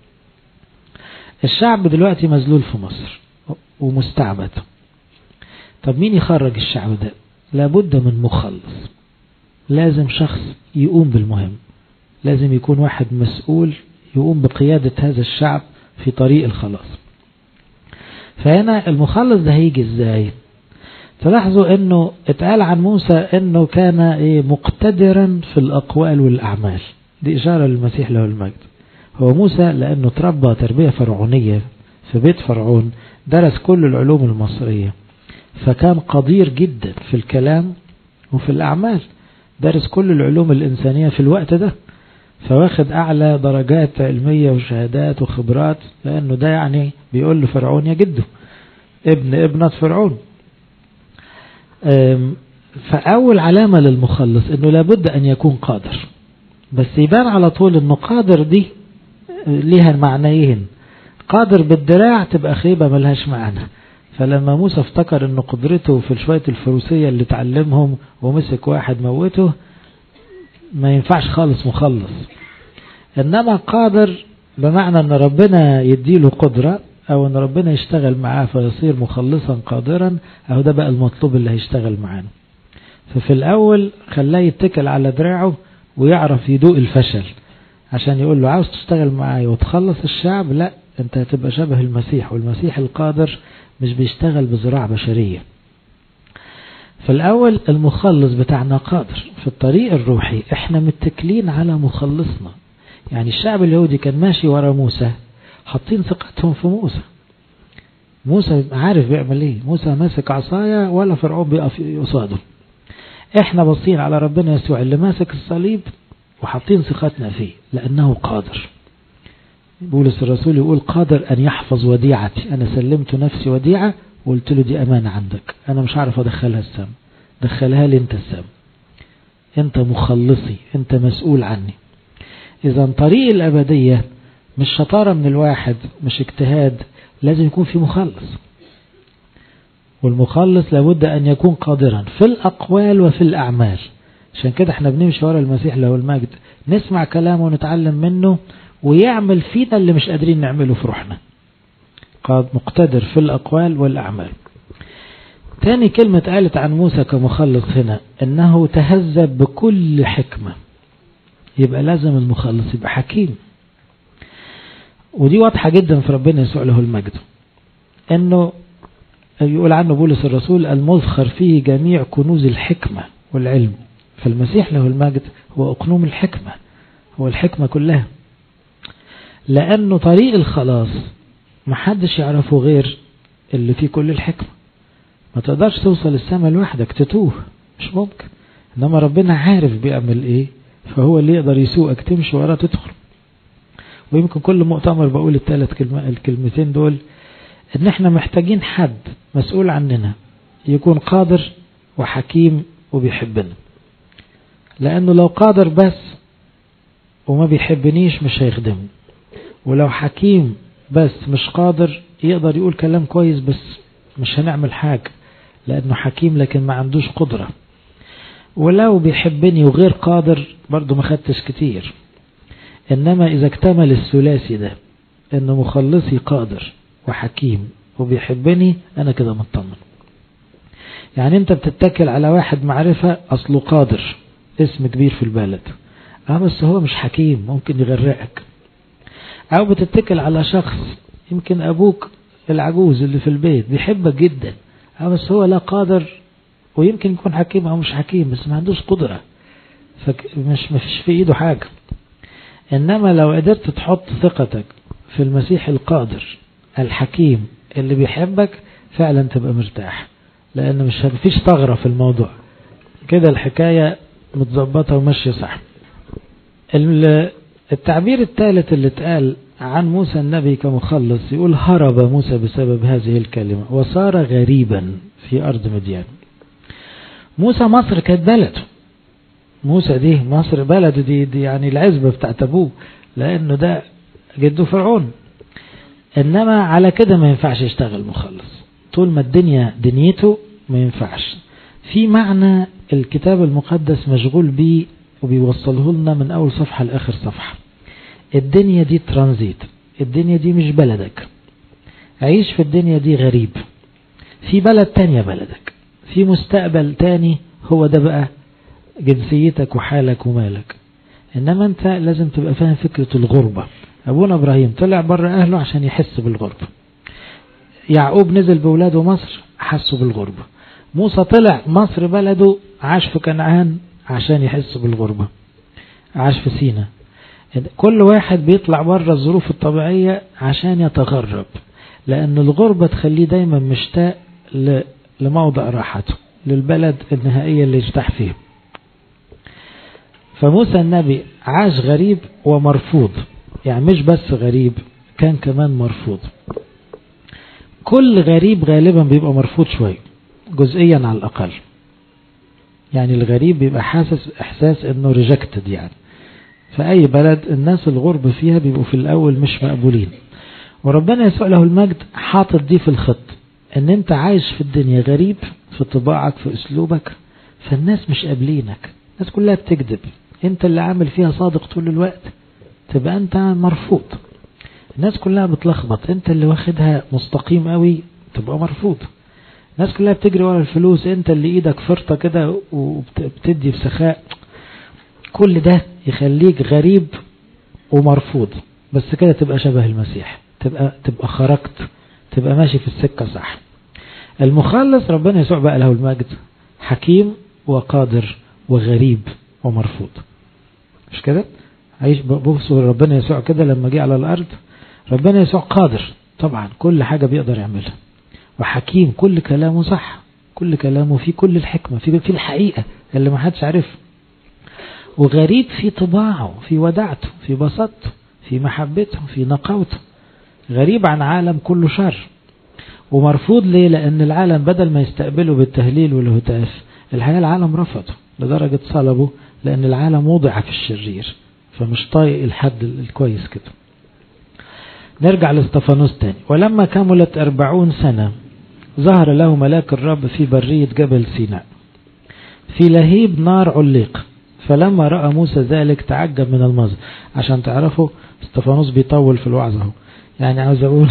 الشعب دلوقتي مذلول في مصر ومستعبد طب مين يخرج الشعب ده لابد من مخلص لازم شخص يقوم بالمهم لازم يكون واحد مسؤول يقوم بقيادة هذا الشعب في طريق الخلاص فهنا المخلص ده هيجي ازاي تلاحظوا انه اتقال عن موسى انه كان ايه مقتدرا في الاقوال والاعمال دي اشارة للمسيح له المجد هو موسى لانه تربى تربية فرعونية في بيت فرعون درس كل العلوم المصرية فكان قدير جدا في الكلام وفي الاعمال درس كل العلوم الانسانية في الوقت ده فواخد أعلى درجات علمية وشهادات وخبرات لأنه ده يعني بيقول لفرعون يا جده ابن ابنة فرعون فأول علامة للمخلص أنه لابد أن يكون قادر بس يبان على طول أنه قادر دي ليها معنيين قادر بالدراع تبقى خيبة ملهاش معنى فلما موسى افتكر أن قدرته في شوية الفروسية اللي تعلمهم ومسك واحد موته ما ينفعش خالص مخلص انما قادر بمعنى ان ربنا يديله قدرة او ان ربنا يشتغل معاه فيصير مخلصا قادرا او ده بقى المطلوب اللي هيشتغل معانا ففي الاول خلاه يتكل على دراعه ويعرف يدوق الفشل عشان يقول له عاوز تشتغل معايا وتخلص الشعب لا انت هتبقى شبه المسيح والمسيح القادر مش بيشتغل بزراعة بشرية في الأول المخلص بتاعنا قادر في الطريق الروحي احنا متكلين على مخلصنا يعني الشعب اليهودي كان ماشي ورا موسى حاطين ثقتهم في موسى موسى عارف بيعمل ايه موسى ماسك عصاية ولا فرعون بيقف قصاده احنا باصين على ربنا يسوع اللي ماسك الصليب وحاطين ثقتنا فيه لأنه قادر بولس الرسول يقول قادر أن يحفظ وديعتي أنا سلمت نفسي وديعة وقلت له دي أمانة عندك أنا مش عارف أدخلها السم دخلها لي أنت السم أنت مخلصي أنت مسؤول عني إذا طريق الأبدية مش شطارة من الواحد مش اجتهاد لازم يكون في مخلص والمخلص لابد أن يكون قادرا في الأقوال وفي الأعمال عشان كده احنا بنمشي ورا المسيح له المجد نسمع كلامه ونتعلم منه ويعمل فينا اللي مش قادرين نعمله في روحنا قاد مقتدر في الأقوال والأعمال تاني كلمة قالت عن موسى كمخلص هنا انه تهذب بكل حكمة يبقى لازم المخلص يبقى حكيم ودي واضحة جدا في ربنا يسوع له المجد انه يقول عنه بولس الرسول المذخر فيه جميع كنوز الحكمة والعلم فالمسيح له المجد هو أقنوم الحكمة هو الحكمة كلها لأنه طريق الخلاص محدش يعرفه غير اللي فيه كل الحكمة ما تقدرش توصل السماء لوحدك تتوه مش ممكن إنما ربنا عارف بيعمل إيه فهو اللي يقدر يسوقك تمشي وراه تدخل ويمكن كل مؤتمر بقول الثلاث كلمة الكلمتين دول ان احنا محتاجين حد مسؤول عننا يكون قادر وحكيم وبيحبنا لانه لو قادر بس وما بيحبنيش مش هيخدمني ولو حكيم بس مش قادر يقدر يقول كلام كويس بس مش هنعمل حاجة لانه حكيم لكن ما عندوش قدرة ولو بيحبني وغير قادر برضه ما خدتش كتير انما اذا اكتمل الثلاثي ده انه مخلصي قادر وحكيم وبيحبني انا كده مطمن يعني انت بتتكل على واحد معرفة اصله قادر اسم كبير في البلد اه بس هو مش حكيم ممكن يغرقك او بتتكل على شخص يمكن ابوك العجوز اللي في البيت بيحبك جدا اه بس هو لا قادر ويمكن يكون حكيم او مش حكيم بس ما عندوش قدرة فمش مفيش في ايده حاجة انما لو قدرت تحط ثقتك في المسيح القادر الحكيم اللي بيحبك فعلا تبقى مرتاح لان مش مفيش ثغرة في الموضوع كده الحكاية متظبطة وماشية صح التعبير الثالث اللي اتقال عن موسى النبي كمخلص يقول هرب موسى بسبب هذه الكلمة وصار غريبا في أرض مديان موسى مصر كانت بلده موسى دي مصر بلده دي, دي يعني العزبة بتاعت أبوه لأنه ده جده فرعون إنما على كده ما ينفعش يشتغل مخلص طول ما الدنيا دنيته ما ينفعش في معنى الكتاب المقدس مشغول بيه وبيوصله لنا من أول صفحة لآخر صفحة الدنيا دي ترانزيت الدنيا دي مش بلدك عيش في الدنيا دي غريب في بلد تانية بلدك في مستقبل تاني هو ده بقى جنسيتك وحالك ومالك إنما أنت لازم تبقى فاهم فكرة الغربة أبونا إبراهيم طلع بره أهله عشان يحس بالغربة يعقوب نزل بولاده مصر حسوا بالغربة موسى طلع مصر بلده عاش في كنعان عشان يحس بالغربة عاش في سينا كل واحد بيطلع بره الظروف الطبيعية عشان يتغرب لأن الغربة تخليه دايما مشتاق لموضع راحته للبلد النهائية اللي يرتاح فيه فموسى النبي عاش غريب ومرفوض يعني مش بس غريب كان كمان مرفوض كل غريب غالبا بيبقى مرفوض شوية جزئيا على الأقل يعني الغريب بيبقى حاسس إحساس إنه ريجكتد يعني في أي بلد الناس الغرب فيها بيبقوا في الأول مش مقبولين وربنا يسوع له المجد حاطط دي في الخط إن أنت عايش في الدنيا غريب في طباعك في أسلوبك فالناس مش قابلينك الناس كلها بتكذب أنت اللي عامل فيها صادق طول الوقت تبقى أنت مرفوض الناس كلها بتلخبط أنت اللي واخدها مستقيم قوي تبقى مرفوض الناس كلها بتجري ورا الفلوس أنت اللي إيدك فرطة كده وبتدي بسخاء كل ده يخليك غريب ومرفوض بس كده تبقى شبه المسيح تبقى تبقى خرجت تبقى ماشي في السكة صح المخلص ربنا يسوع بقى له المجد حكيم وقادر وغريب ومرفوض مش كده عيش بصوا ربنا يسوع كده لما جه على الارض ربنا يسوع قادر طبعا كل حاجة بيقدر يعملها وحكيم كل كلامه صح كل كلامه فيه كل الحكمة في في الحقيقة اللي ما حدش عارفها وغريب في طباعه في ودعته في بساطته في محبته في نقاوته غريب عن عالم كله شر ومرفوض ليه لأن العالم بدل ما يستقبله بالتهليل والهتاف الحقيقة العالم رفضه لدرجة صلبه لأن العالم وضع في الشرير فمش طايق الحد الكويس كده نرجع لاستفانوس تاني ولما كملت أربعون سنة ظهر له ملاك الرب في برية جبل سيناء في لهيب نار علق فلما رأى موسى ذلك تعجب من المنظر عشان تعرفوا استفانوس بيطول في الوعظ اهو يعني عاوز اقول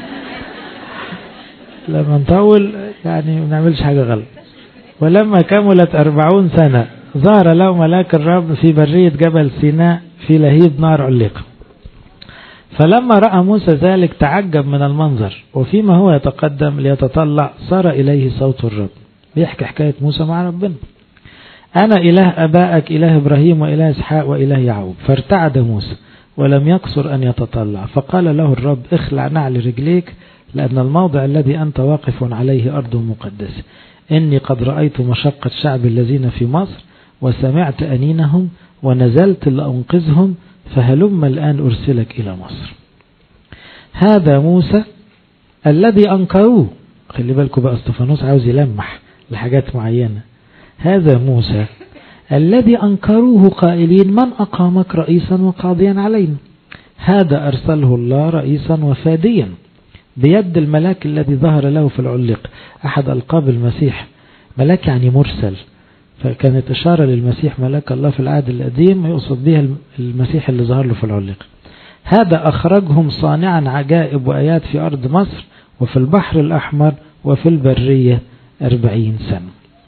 لما نطول يعني ما نعملش حاجة غلط ولما كملت أربعون سنة ظهر له ملاك الرب في برية جبل سيناء في لهيب نار علق فلما رأى موسى ذلك تعجب من المنظر وفيما هو يتقدم ليتطلع صار إليه صوت الرب بيحكي حكاية موسى مع ربنا أنا إله أبائك إله إبراهيم وإله إسحاق وإله يعقوب فارتعد موسى ولم يقصر أن يتطلع فقال له الرب اخلع نعل رجليك لأن الموضع الذي أنت واقف عليه أرض مقدسة إني قد رأيت مشقة شعب الذين في مصر وسمعت أنينهم ونزلت لأنقذهم فهلم الآن أرسلك إلى مصر هذا موسى الذي أنكروه خلي بالكم بقى استفانوس عاوز يلمح لحاجات معينة هذا موسى الذي أنكروه قائلين من أقامك رئيسا وقاضيا علينا هذا أرسله الله رئيسا وفاديا بيد الملاك الذي ظهر له في العلق أحد ألقاب المسيح ملاك يعني مرسل فكانت إشارة للمسيح ملاك الله في العهد القديم يقصد بها المسيح اللي ظهر له في العلق هذا أخرجهم صانعا عجائب وآيات في أرض مصر وفي البحر الأحمر وفي البرية أربعين سنة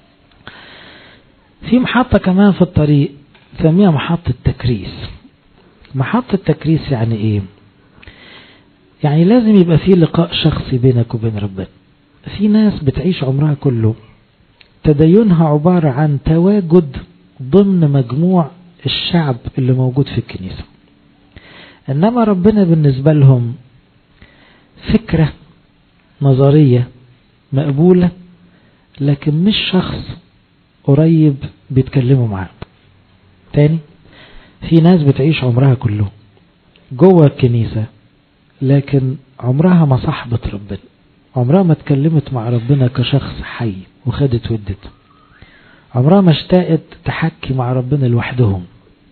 في محطة كمان في الطريق سميها محطة تكريس محطة تكريس يعني ايه يعني لازم يبقى في لقاء شخصي بينك وبين ربنا في ناس بتعيش عمرها كله تدينها عبارة عن تواجد ضمن مجموع الشعب اللي موجود في الكنيسة إنما ربنا بالنسبة لهم فكرة نظرية مقبولة لكن مش شخص قريب بيتكلموا معاه تاني في ناس بتعيش عمرها كله جوه الكنيسة لكن عمرها ما صاحبت ربنا عمرها ما اتكلمت مع ربنا كشخص حي وخدت ودت عمرها ما اشتاقت تحكي مع ربنا لوحدهم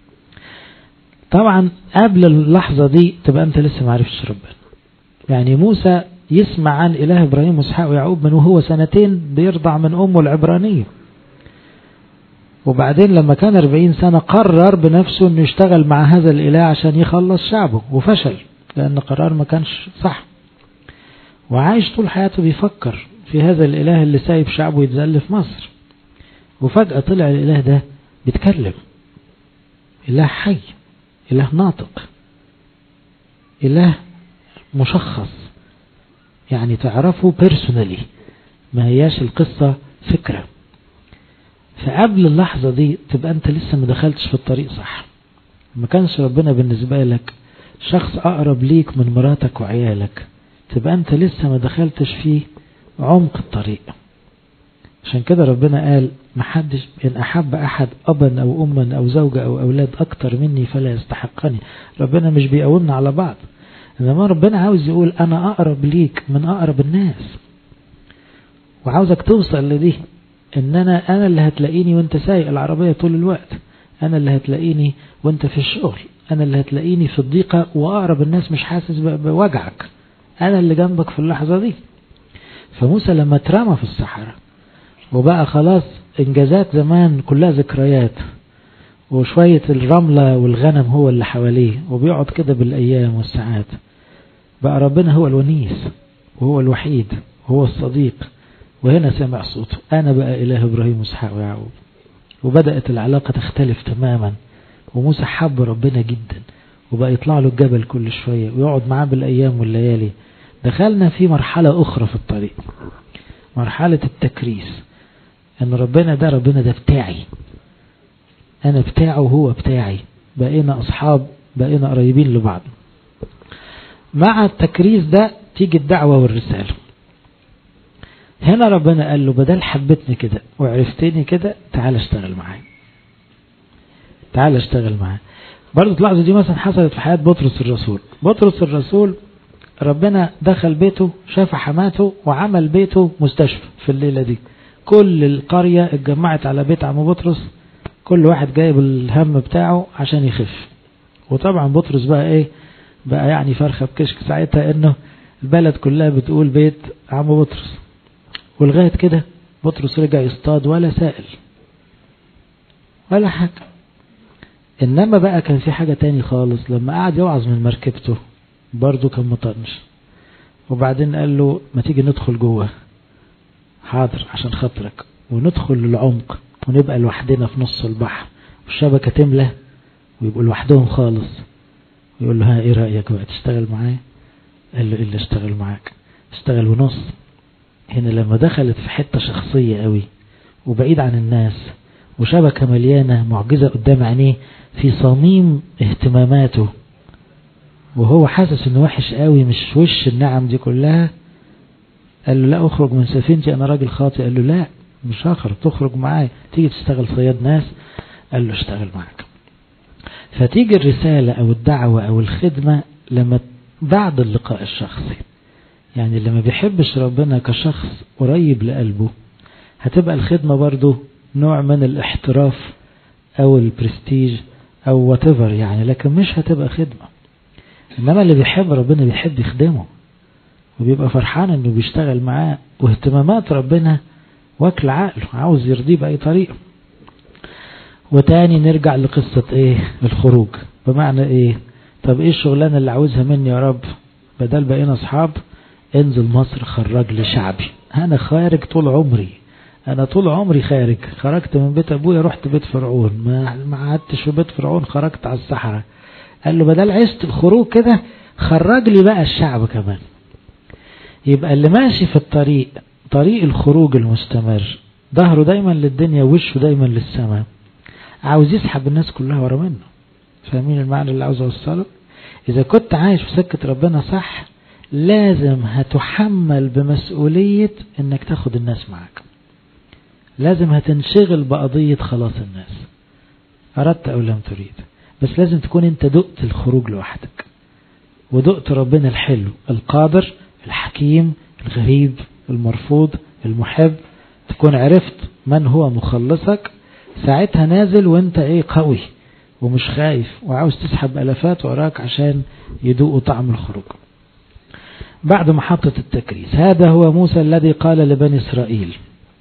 طبعا قبل اللحظة دي تبقى انت لسه ما عرفتش ربنا يعني موسى يسمع عن إله إبراهيم وإسحاق ويعقوب من وهو سنتين بيرضع من أمه العبرانية وبعدين لما كان 40 سنة قرر بنفسه انه يشتغل مع هذا الإله عشان يخلص شعبه وفشل لأن قرار ما كانش صح وعايش طول حياته بيفكر في هذا الإله اللي سايب شعبه يتذل في مصر وفجأة طلع الإله ده بيتكلم إله حي إله ناطق إله مشخص يعني تعرفه بيرسونالي ما هياش القصة فكرة فقبل اللحظة دي تبقى انت لسه ما دخلتش في الطريق صح ما كانش ربنا بالنسبة لك شخص اقرب ليك من مراتك وعيالك تبقى انت لسه ما دخلتش في عمق الطريق عشان كده ربنا قال محدش إن أحب أحد أبا أو أما أو زوجة أو أولاد أكتر مني فلا يستحقني ربنا مش بيقومنا على بعض إنما ربنا عاوز يقول أنا أقرب ليك من أقرب الناس وعاوزك توصل لدي إن أنا أنا اللي هتلاقيني وأنت سايق العربية طول الوقت أنا اللي هتلاقيني وأنت في الشغل أنا اللي هتلاقيني في الضيقة وأقرب الناس مش حاسس بوجعك أنا اللي جنبك في اللحظة دي فموسى لما اترمى في الصحراء وبقى خلاص انجازات زمان كلها ذكريات وشوية الرملة والغنم هو اللي حواليه وبيقعد كده بالأيام والساعات بقى ربنا هو الونيس وهو الوحيد وهو الصديق وهنا سمع صوته أنا بقى إله إبراهيم وإسحاق ويعقوب وبدأت العلاقة تختلف تماما وموسى حب ربنا جدا وبقى يطلع له الجبل كل شوية ويقعد معاه بالأيام والليالي دخلنا في مرحلة أخرى في الطريق مرحلة التكريس أن ربنا ده ربنا ده بتاعي أنا بتاعه وهو بتاعي بقينا أصحاب بقينا قريبين لبعض مع التكريس ده تيجي الدعوة والرسالة هنا ربنا قال له بدل حبتني كده وعرفتني كده تعال اشتغل معايا تعال اشتغل معايا برضه تلاحظوا دي مثلا حصلت في حياة بطرس الرسول بطرس الرسول ربنا دخل بيته شاف حماته وعمل بيته مستشفى في الليلة دي كل القرية اتجمعت على بيت عم بطرس كل واحد جايب الهم بتاعه عشان يخف وطبعا بطرس بقى ايه بقى يعني فرخة بكشك ساعتها انه البلد كلها بتقول بيت عم بطرس ولغاية كده بطرس رجع يصطاد ولا سائل ولا حاجة انما بقى كان في حاجة تاني خالص لما قعد يوعظ من مركبته برضه كان مطنش وبعدين قال له ما تيجي ندخل جوه حاضر عشان خاطرك وندخل للعمق ونبقى لوحدنا في نص البحر والشبكة تملى ويبقوا لوحدهم خالص ويقول له ها ايه رأيك بقى تشتغل معايا قال له ايه اللي اشتغل معاك اشتغل ونص هنا لما دخلت في حتة شخصية قوي وبعيد عن الناس وشبكة مليانة معجزة قدام عينيه في صميم اهتماماته وهو حاسس انه وحش قوي مش وش النعم دي كلها قال له لا اخرج من سفينتي انا راجل خاطئ قال له لا مش هخرج تخرج معايا تيجي تشتغل صياد ناس قال له اشتغل معاك فتيجي الرسالة او الدعوة او الخدمة لما بعد اللقاء الشخصي يعني اللي ما بيحبش ربنا كشخص قريب لقلبه هتبقى الخدمة برضو نوع من الاحتراف او البرستيج او واتيفر يعني لكن مش هتبقى خدمة انما اللي بيحب ربنا بيحب يخدمه وبيبقى فرحان انه بيشتغل معاه واهتمامات ربنا واكل عقله عاوز يرضيه بأي طريقة وتاني نرجع لقصة ايه الخروج بمعنى ايه طب ايه الشغلانة اللي عاوزها مني يا رب بدل بقينا اصحاب انزل مصر خرج لي شعبي انا خارج طول عمري انا طول عمري خارج خرجت من بيت ابويا رحت بيت فرعون ما ما قعدتش في بيت فرعون خرجت على الصحراء قال له بدل عشت الخروج كده خرج لي بقى الشعب كمان يبقى اللي ماشي في الطريق طريق الخروج المستمر ظهره دايما للدنيا ووشه دايما للسماء عاوز يسحب الناس كلها ورا منه فاهمين المعنى اللي عاوز اوصله اذا كنت عايش في سكة ربنا صح لازم هتحمل بمسؤولية انك تاخد الناس معاك لازم هتنشغل بقضية خلاص الناس اردت او لم تريد بس لازم تكون انت دقت الخروج لوحدك ودقت ربنا الحلو القادر الحكيم الغريب المرفوض المحب تكون عرفت من هو مخلصك ساعتها نازل وانت ايه قوي ومش خايف وعاوز تسحب الافات وراك عشان يدوقوا طعم الخروج بعد محطة التكريس هذا هو موسى الذي قال لبني إسرائيل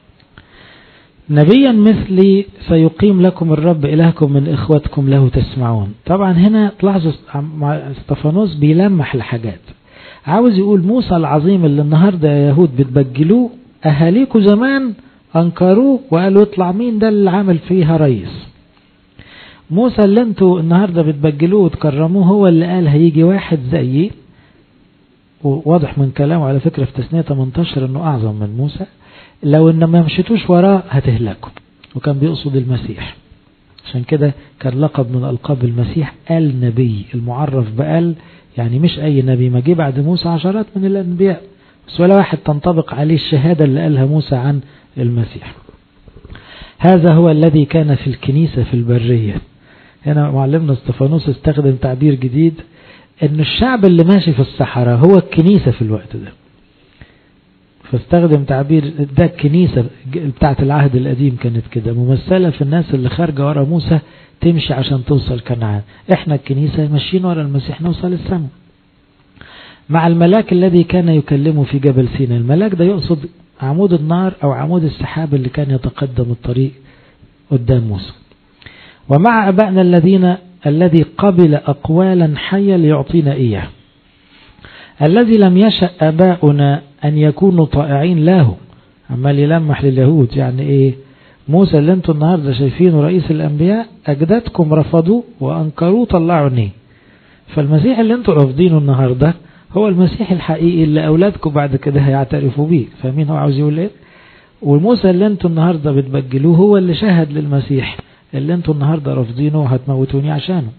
نبيا مثلي سيقيم لكم الرب إلهكم من إخوتكم له تسمعون طبعا هنا تلاحظوا استفانوس بيلمح لحاجات عاوز يقول موسى العظيم اللي النهاردة يا يهود بتبجلوه أهاليكوا زمان أنكروه وقالوا اطلع مين ده اللي عامل فيها ريس موسى اللي انتوا النهاردة بتبجلوه وتكرموه هو اللي قال هيجي واحد زيي وواضح من كلامه على فكرة في تسنية 18 انه اعظم من موسى لو ان ما مشيتوش وراه هتهلكوا وكان بيقصد المسيح عشان كده كان لقب من ألقاب المسيح النبي المعرف بقال يعني مش أي نبي ما جه بعد موسى عشرات من الأنبياء بس ولا واحد تنطبق عليه الشهادة اللي قالها موسى عن المسيح هذا هو الذي كان في الكنيسة في البرية هنا معلمنا استفانوس استخدم تعبير جديد ان الشعب اللي ماشي في الصحراء هو الكنيسة في الوقت ده فاستخدم تعبير ده الكنيسة بتاعت العهد القديم كانت كده ممثلة في الناس اللي خارجة ورا موسى تمشي عشان توصل كنعان احنا الكنيسة ماشيين ورا المسيح نوصل السماء مع الملاك الذي كان يكلمه في جبل سيناء الملاك ده يقصد عمود النار او عمود السحاب اللي كان يتقدم الطريق قدام موسى ومع أبائنا الذين الذي قبل أقوالا حية ليعطينا إياه الذي لم يشأ أباؤنا أن يكونوا طائعين له عمال يلمح لليهود يعني إيه موسى اللي انتوا النهاردة شايفينه رئيس الأنبياء أجدادكم رفضوه وأنكروه طلعوا عينيه فالمسيح اللي انتوا رافضينه النهاردة هو المسيح الحقيقي اللي أولادكم بعد كده هيعترفوا بيه فاهمين هو عاوز يقول ايه وموسى اللي انتوا النهاردة بتبجلوه هو اللي شهد للمسيح اللي انتوا النهاردة رافضينه وهتموتوني عشانه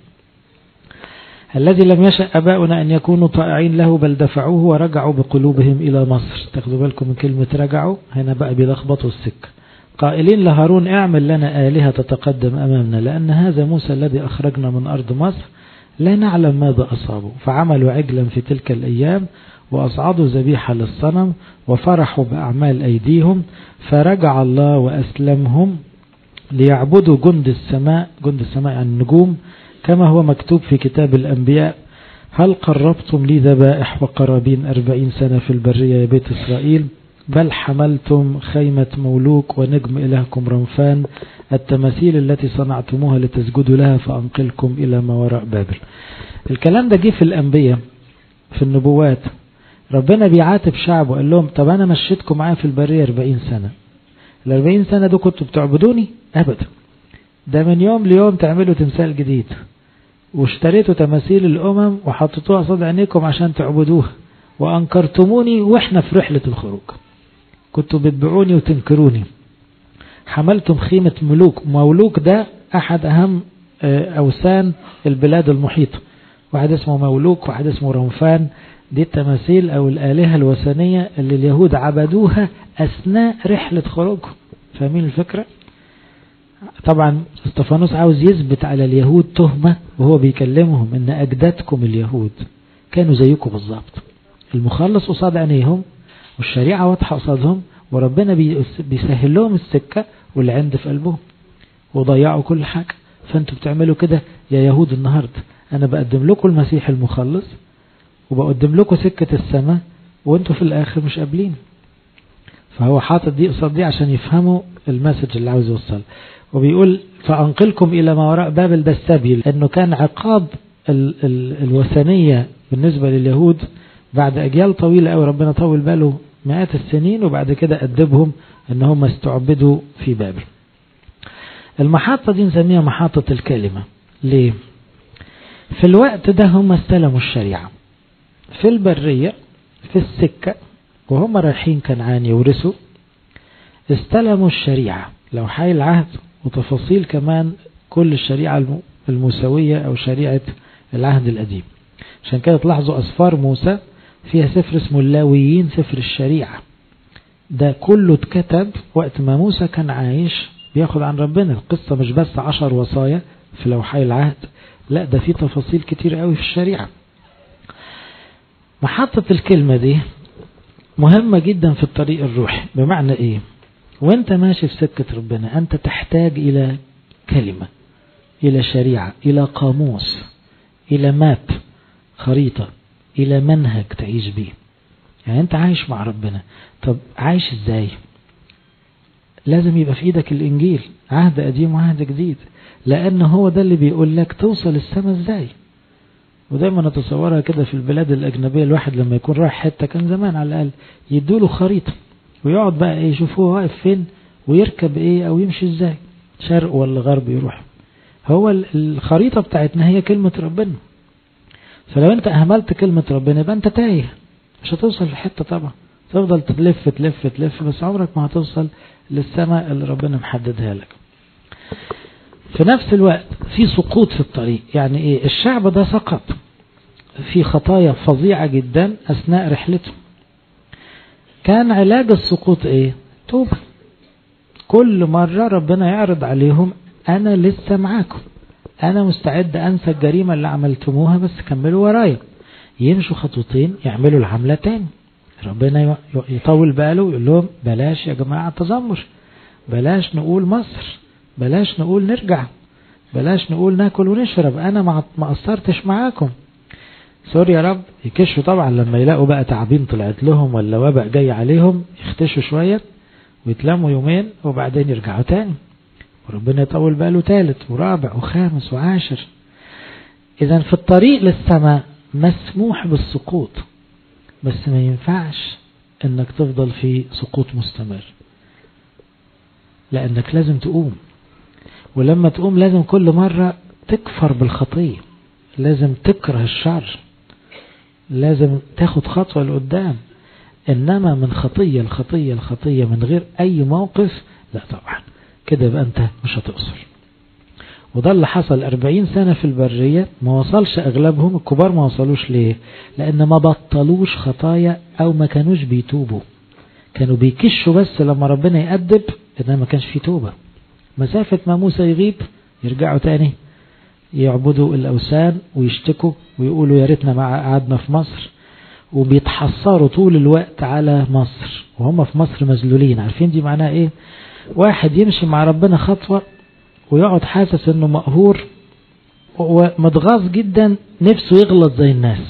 الذي لم يشأ أباؤنا أن يكونوا طائعين له بل دفعوه ورجعوا بقلوبهم إلى مصر تاخدوا بالكم من كلمة رجعوا هنا بقى بيلخبطوا السكة قائلين لهارون اعمل لنا آلهة تتقدم أمامنا لأن هذا موسى الذي أخرجنا من أرض مصر لا نعلم ماذا أصابوا فعملوا عجلا في تلك الأيام وأصعدوا ذبيحة للصنم وفرحوا بأعمال أيديهم فرجع الله وأسلمهم ليعبدوا جند السماء جند السماء يعني النجوم كما هو مكتوب في كتاب الأنبياء هل قربتم لي ذبائح وقرابين أربعين سنة في البرية يا بيت إسرائيل بل حملتم خيمة مولوك ونجم إلهكم رنفان التماثيل التي صنعتموها لتسجدوا لها فأنقلكم إلى ما وراء بابل الكلام ده جه في الأنبياء في النبوات ربنا بيعاتب شعبه قال لهم طب أنا مشيتكم معايا في البرية 40 سنة ال 40 سنة دول كنتوا بتعبدوني أبدا ده من يوم ليوم تعملوا تمثال جديد واشتريتوا تماثيل الأمم وحطيتوها قصاد عينيكم عشان تعبدوها وأنكرتموني وإحنا في رحلة الخروج كنتوا بتبيعوني وتنكروني حملتم خيمة ملوك مولوك ده أحد أهم أوثان البلاد المحيطة واحد اسمه مولوك واحد اسمه رنفان دي التماثيل أو الآلهة الوثنية اللي اليهود عبدوها أثناء رحلة خروجهم فاهمين الفكرة؟ طبعا استفانوس عاوز يثبت على اليهود تهمة وهو بيكلمهم ان اجدادكم اليهود كانوا زيكم بالظبط المخلص قصاد عينيهم والشريعة واضحة قصادهم وربنا بيسهل لهم السكة والعند في قلبهم وضيعوا كل حاجة فانتوا بتعملوا كده يا يهود النهاردة انا بقدم لكم المسيح المخلص وبقدم لكم سكة السماء وانتوا في الاخر مش قابلين فهو حاطط دي قصاد دي عشان يفهموا المسج اللي عاوز يوصل وبيقول فأنقلكم إلى ما وراء بابل ده السبيل أنه كان عقاب ال ال الوثنية بالنسبة لليهود بعد أجيال طويلة أو ربنا طول باله مئات السنين وبعد كده أدبهم أن هم استعبدوا في بابل المحطة دي نسميها محطة الكلمة ليه في الوقت ده هم استلموا الشريعة في البرية في السكة وهم رايحين كنعان يورثوا استلموا الشريعة لو حي العهد وتفاصيل كمان كل الشريعة الموسوية أو شريعة العهد القديم عشان كده تلاحظوا أسفار موسى فيها سفر اسمه اللاويين سفر الشريعة ده كله اتكتب وقت ما موسى كان عايش بياخد عن ربنا القصة مش بس عشر وصايا في لوحي العهد لا ده في تفاصيل كتير قوي في الشريعة محطة الكلمة دي مهمة جدا في الطريق الروحي بمعنى ايه وانت ماشي في سكة ربنا انت تحتاج الى كلمة الى شريعة الى قاموس الى ماب خريطة الى منهج تعيش بيه يعني انت عايش مع ربنا طب عايش ازاي لازم يبقى في ايدك الانجيل عهد قديم وعهد جديد لان هو ده اللي بيقول لك توصل السماء ازاي ودايما نتصورها كده في البلاد الأجنبية الواحد لما يكون رايح حتة كان زمان على الأقل يدوله خريطة ويقعد بقى ايه يشوف هو واقف فين ويركب ايه او يمشي ازاي شرق ولا غرب يروح هو الخريطة بتاعتنا هي كلمة ربنا فلو انت اهملت كلمة ربنا يبقى انت تايه مش هتوصل في حتة طبعا تفضل تلف تلف تلف بس عمرك ما هتوصل للسماء اللي ربنا محددها لك في نفس الوقت في سقوط في الطريق يعني ايه الشعب ده سقط في خطايا فظيعة جدا اثناء رحلته كان علاج السقوط ايه توبة كل مرة ربنا يعرض عليهم انا لسه معاكم انا مستعد انسى الجريمة اللي عملتموها بس كملوا ورايا يمشوا خطوتين يعملوا العملة تاني ربنا يطول باله ويقول لهم بلاش يا جماعة تذمر بلاش نقول مصر بلاش نقول نرجع بلاش نقول ناكل ونشرب انا ما قصرتش معاكم سوري يا رب يكشوا طبعا لما يلاقوا بقى تعابين طلعت لهم ولا وباء جاي عليهم يختشوا شوية ويتلموا يومين وبعدين يرجعوا تاني وربنا يطول باله ثالث ورابع وخامس وعاشر اذا في الطريق للسماء مسموح بالسقوط بس ما ينفعش انك تفضل في سقوط مستمر لأنك لازم تقوم ولما تقوم لازم كل مرة تكفر بالخطية لازم تكره الشر لازم تاخد خطوة لقدام إنما من خطية الخطية الخطية من غير أي موقف لا طبعا كده يبقى أنت مش هتوصل وده اللي حصل 40 سنة في البرية ما وصلش أغلبهم الكبار ما وصلوش ليه لأن ما بطلوش خطايا أو ما كانوش بيتوبوا كانوا بيكشوا بس لما ربنا يأدب إنما ما كانش في توبة مسافة ما موسى يغيب يرجعوا تاني يعبدوا الأوثان ويشتكوا ويقولوا يا ريتنا ما قعدنا في مصر وبيتحسروا طول الوقت على مصر وهم في مصر مذلولين عارفين دي معناها ايه واحد يمشي مع ربنا خطوة ويقعد حاسس انه مقهور ومتغاظ جدا نفسه يغلط زي الناس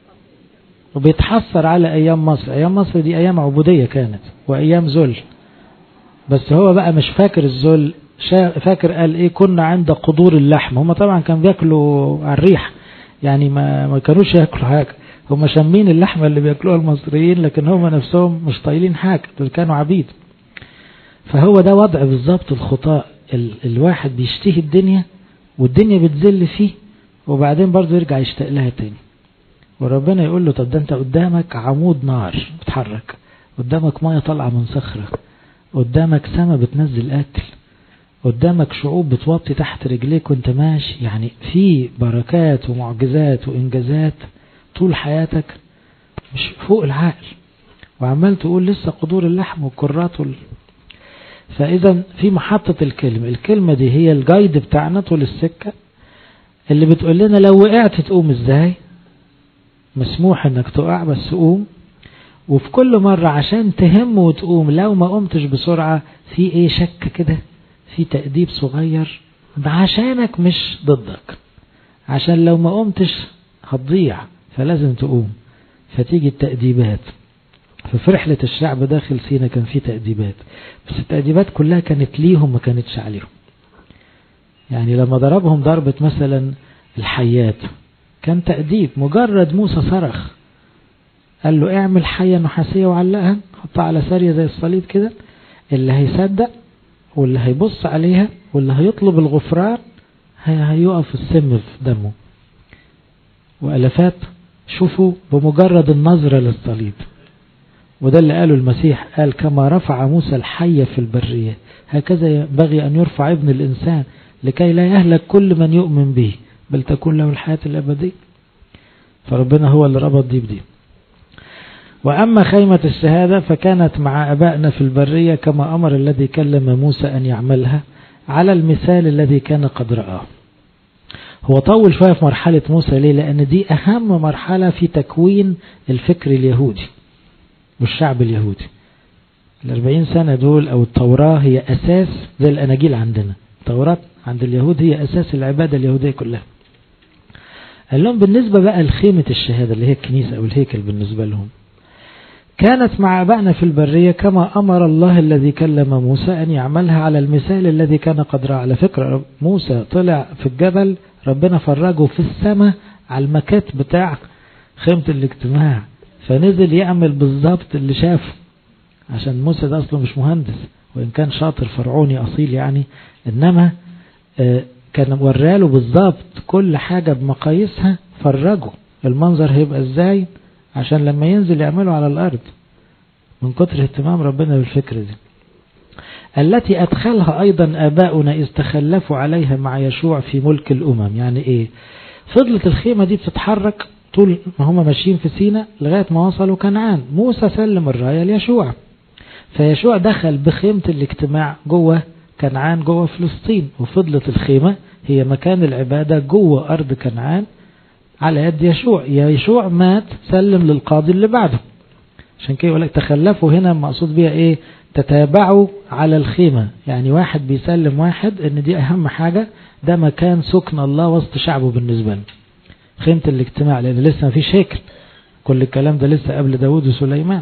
وبيتحسر على ايام مصر ايام مصر دي ايام عبودية كانت وايام ذل بس هو بقى مش فاكر الذل فاكر قال ايه كنا عند قدور اللحم هم طبعا كانوا بياكلوا على الريح يعني ما, ما كانوش ياكلوا حاجة هم شامين اللحمة اللي بياكلوها المصريين لكن هم نفسهم مش طايلين حاجة دول كانوا عبيد فهو ده وضع بالظبط الخطاء ال الواحد بيشتهي الدنيا والدنيا بتذل فيه وبعدين برضه يرجع يشتاق لها تاني وربنا يقول له طب ده انت قدامك عمود نار بتحرك قدامك ميه طالعه من صخره قدامك سما بتنزل اكل قدامك شعوب بتوطي تحت رجليك وانت ماشي يعني في بركات ومعجزات وانجازات طول حياتك مش فوق العقل وعمال تقول لسه قدور اللحم والكرات وال... فاذا في محطة الكلمة الكلمة دي هي الجايد بتاعنا طول السكة اللي بتقول لنا لو وقعت تقوم ازاي مسموح انك تقع بس قوم وفي كل مرة عشان تهم وتقوم لو ما قمتش بسرعة في ايه شك كده في تأديب صغير عشانك مش ضدك عشان لو ما قمتش هتضيع فلازم تقوم فتيجي التأديبات ففي رحلة الشعب داخل سينا كان في تأديبات بس التأديبات كلها كانت ليهم ما كانتش عليهم يعني لما ضربهم ضربة مثلا الحيات كان تأديب مجرد موسى صرخ قال له اعمل حية نحاسية وعلقها حطها على سارية زي الصليب كده اللي هيصدق واللي هيبص عليها واللي هيطلب الغفران هيقف السم في دمه وألفات شوفوا بمجرد النظرة للصليب وده اللي قاله المسيح قال كما رفع موسى الحية في البرية هكذا ينبغي أن يرفع ابن الإنسان لكي لا يهلك كل من يؤمن به بل تكون له الحياة الأبدية فربنا هو اللي ربط دي بدي وأما خيمة الشهادة فكانت مع أبائنا في البرية كما أمر الذي كلم موسى أن يعملها على المثال الذي كان قد رآه هو طول شوية في مرحلة موسى ليه لأن دي أهم مرحلة في تكوين الفكر اليهودي والشعب اليهودي الأربعين سنة دول أو التوراة هي أساس زي الأناجيل عندنا التوراة عند اليهود هي أساس العبادة اليهودية كلها قال لهم بالنسبة بقى لخيمة الشهادة اللي هي الكنيسة أو الهيكل بالنسبة لهم كانت مع أبائنا في البرية كما أمر الله الذي كلم موسى أن يعملها على المثال الذي كان قد رأى على فكرة موسى طلع في الجبل ربنا فرجه في السماء على المكات بتاع خيمة الاجتماع فنزل يعمل بالظبط اللي شافه عشان موسى ده أصله مش مهندس وإن كان شاطر فرعوني أصيل يعني إنما كان وراله بالظبط كل حاجة بمقاييسها فرجه المنظر هيبقى ازاي عشان لما ينزل يعمله على الأرض من كتر اهتمام ربنا بالفكرة دي التي أدخلها أيضا آباؤنا إذ تخلفوا عليها مع يشوع في ملك الأمم يعني إيه فضلت الخيمة دي بتتحرك طول ما هم ماشيين في سينا لغاية ما وصلوا كنعان موسى سلم الراية ليشوع فيشوع دخل بخيمة الاجتماع جوه كنعان جوه فلسطين وفضلت الخيمة هي مكان العبادة جوه أرض كنعان على يد يشوع يشوع مات سلم للقاضي اللي بعده عشان كده يقول لك تخلفوا هنا مقصود بيها ايه تتابعوا على الخيمة يعني واحد بيسلم واحد ان دي اهم حاجة ده مكان سكن الله وسط شعبه بالنسبة له خيمة الاجتماع لان لسه ما فيش هيكل كل الكلام ده لسه قبل داود وسليمان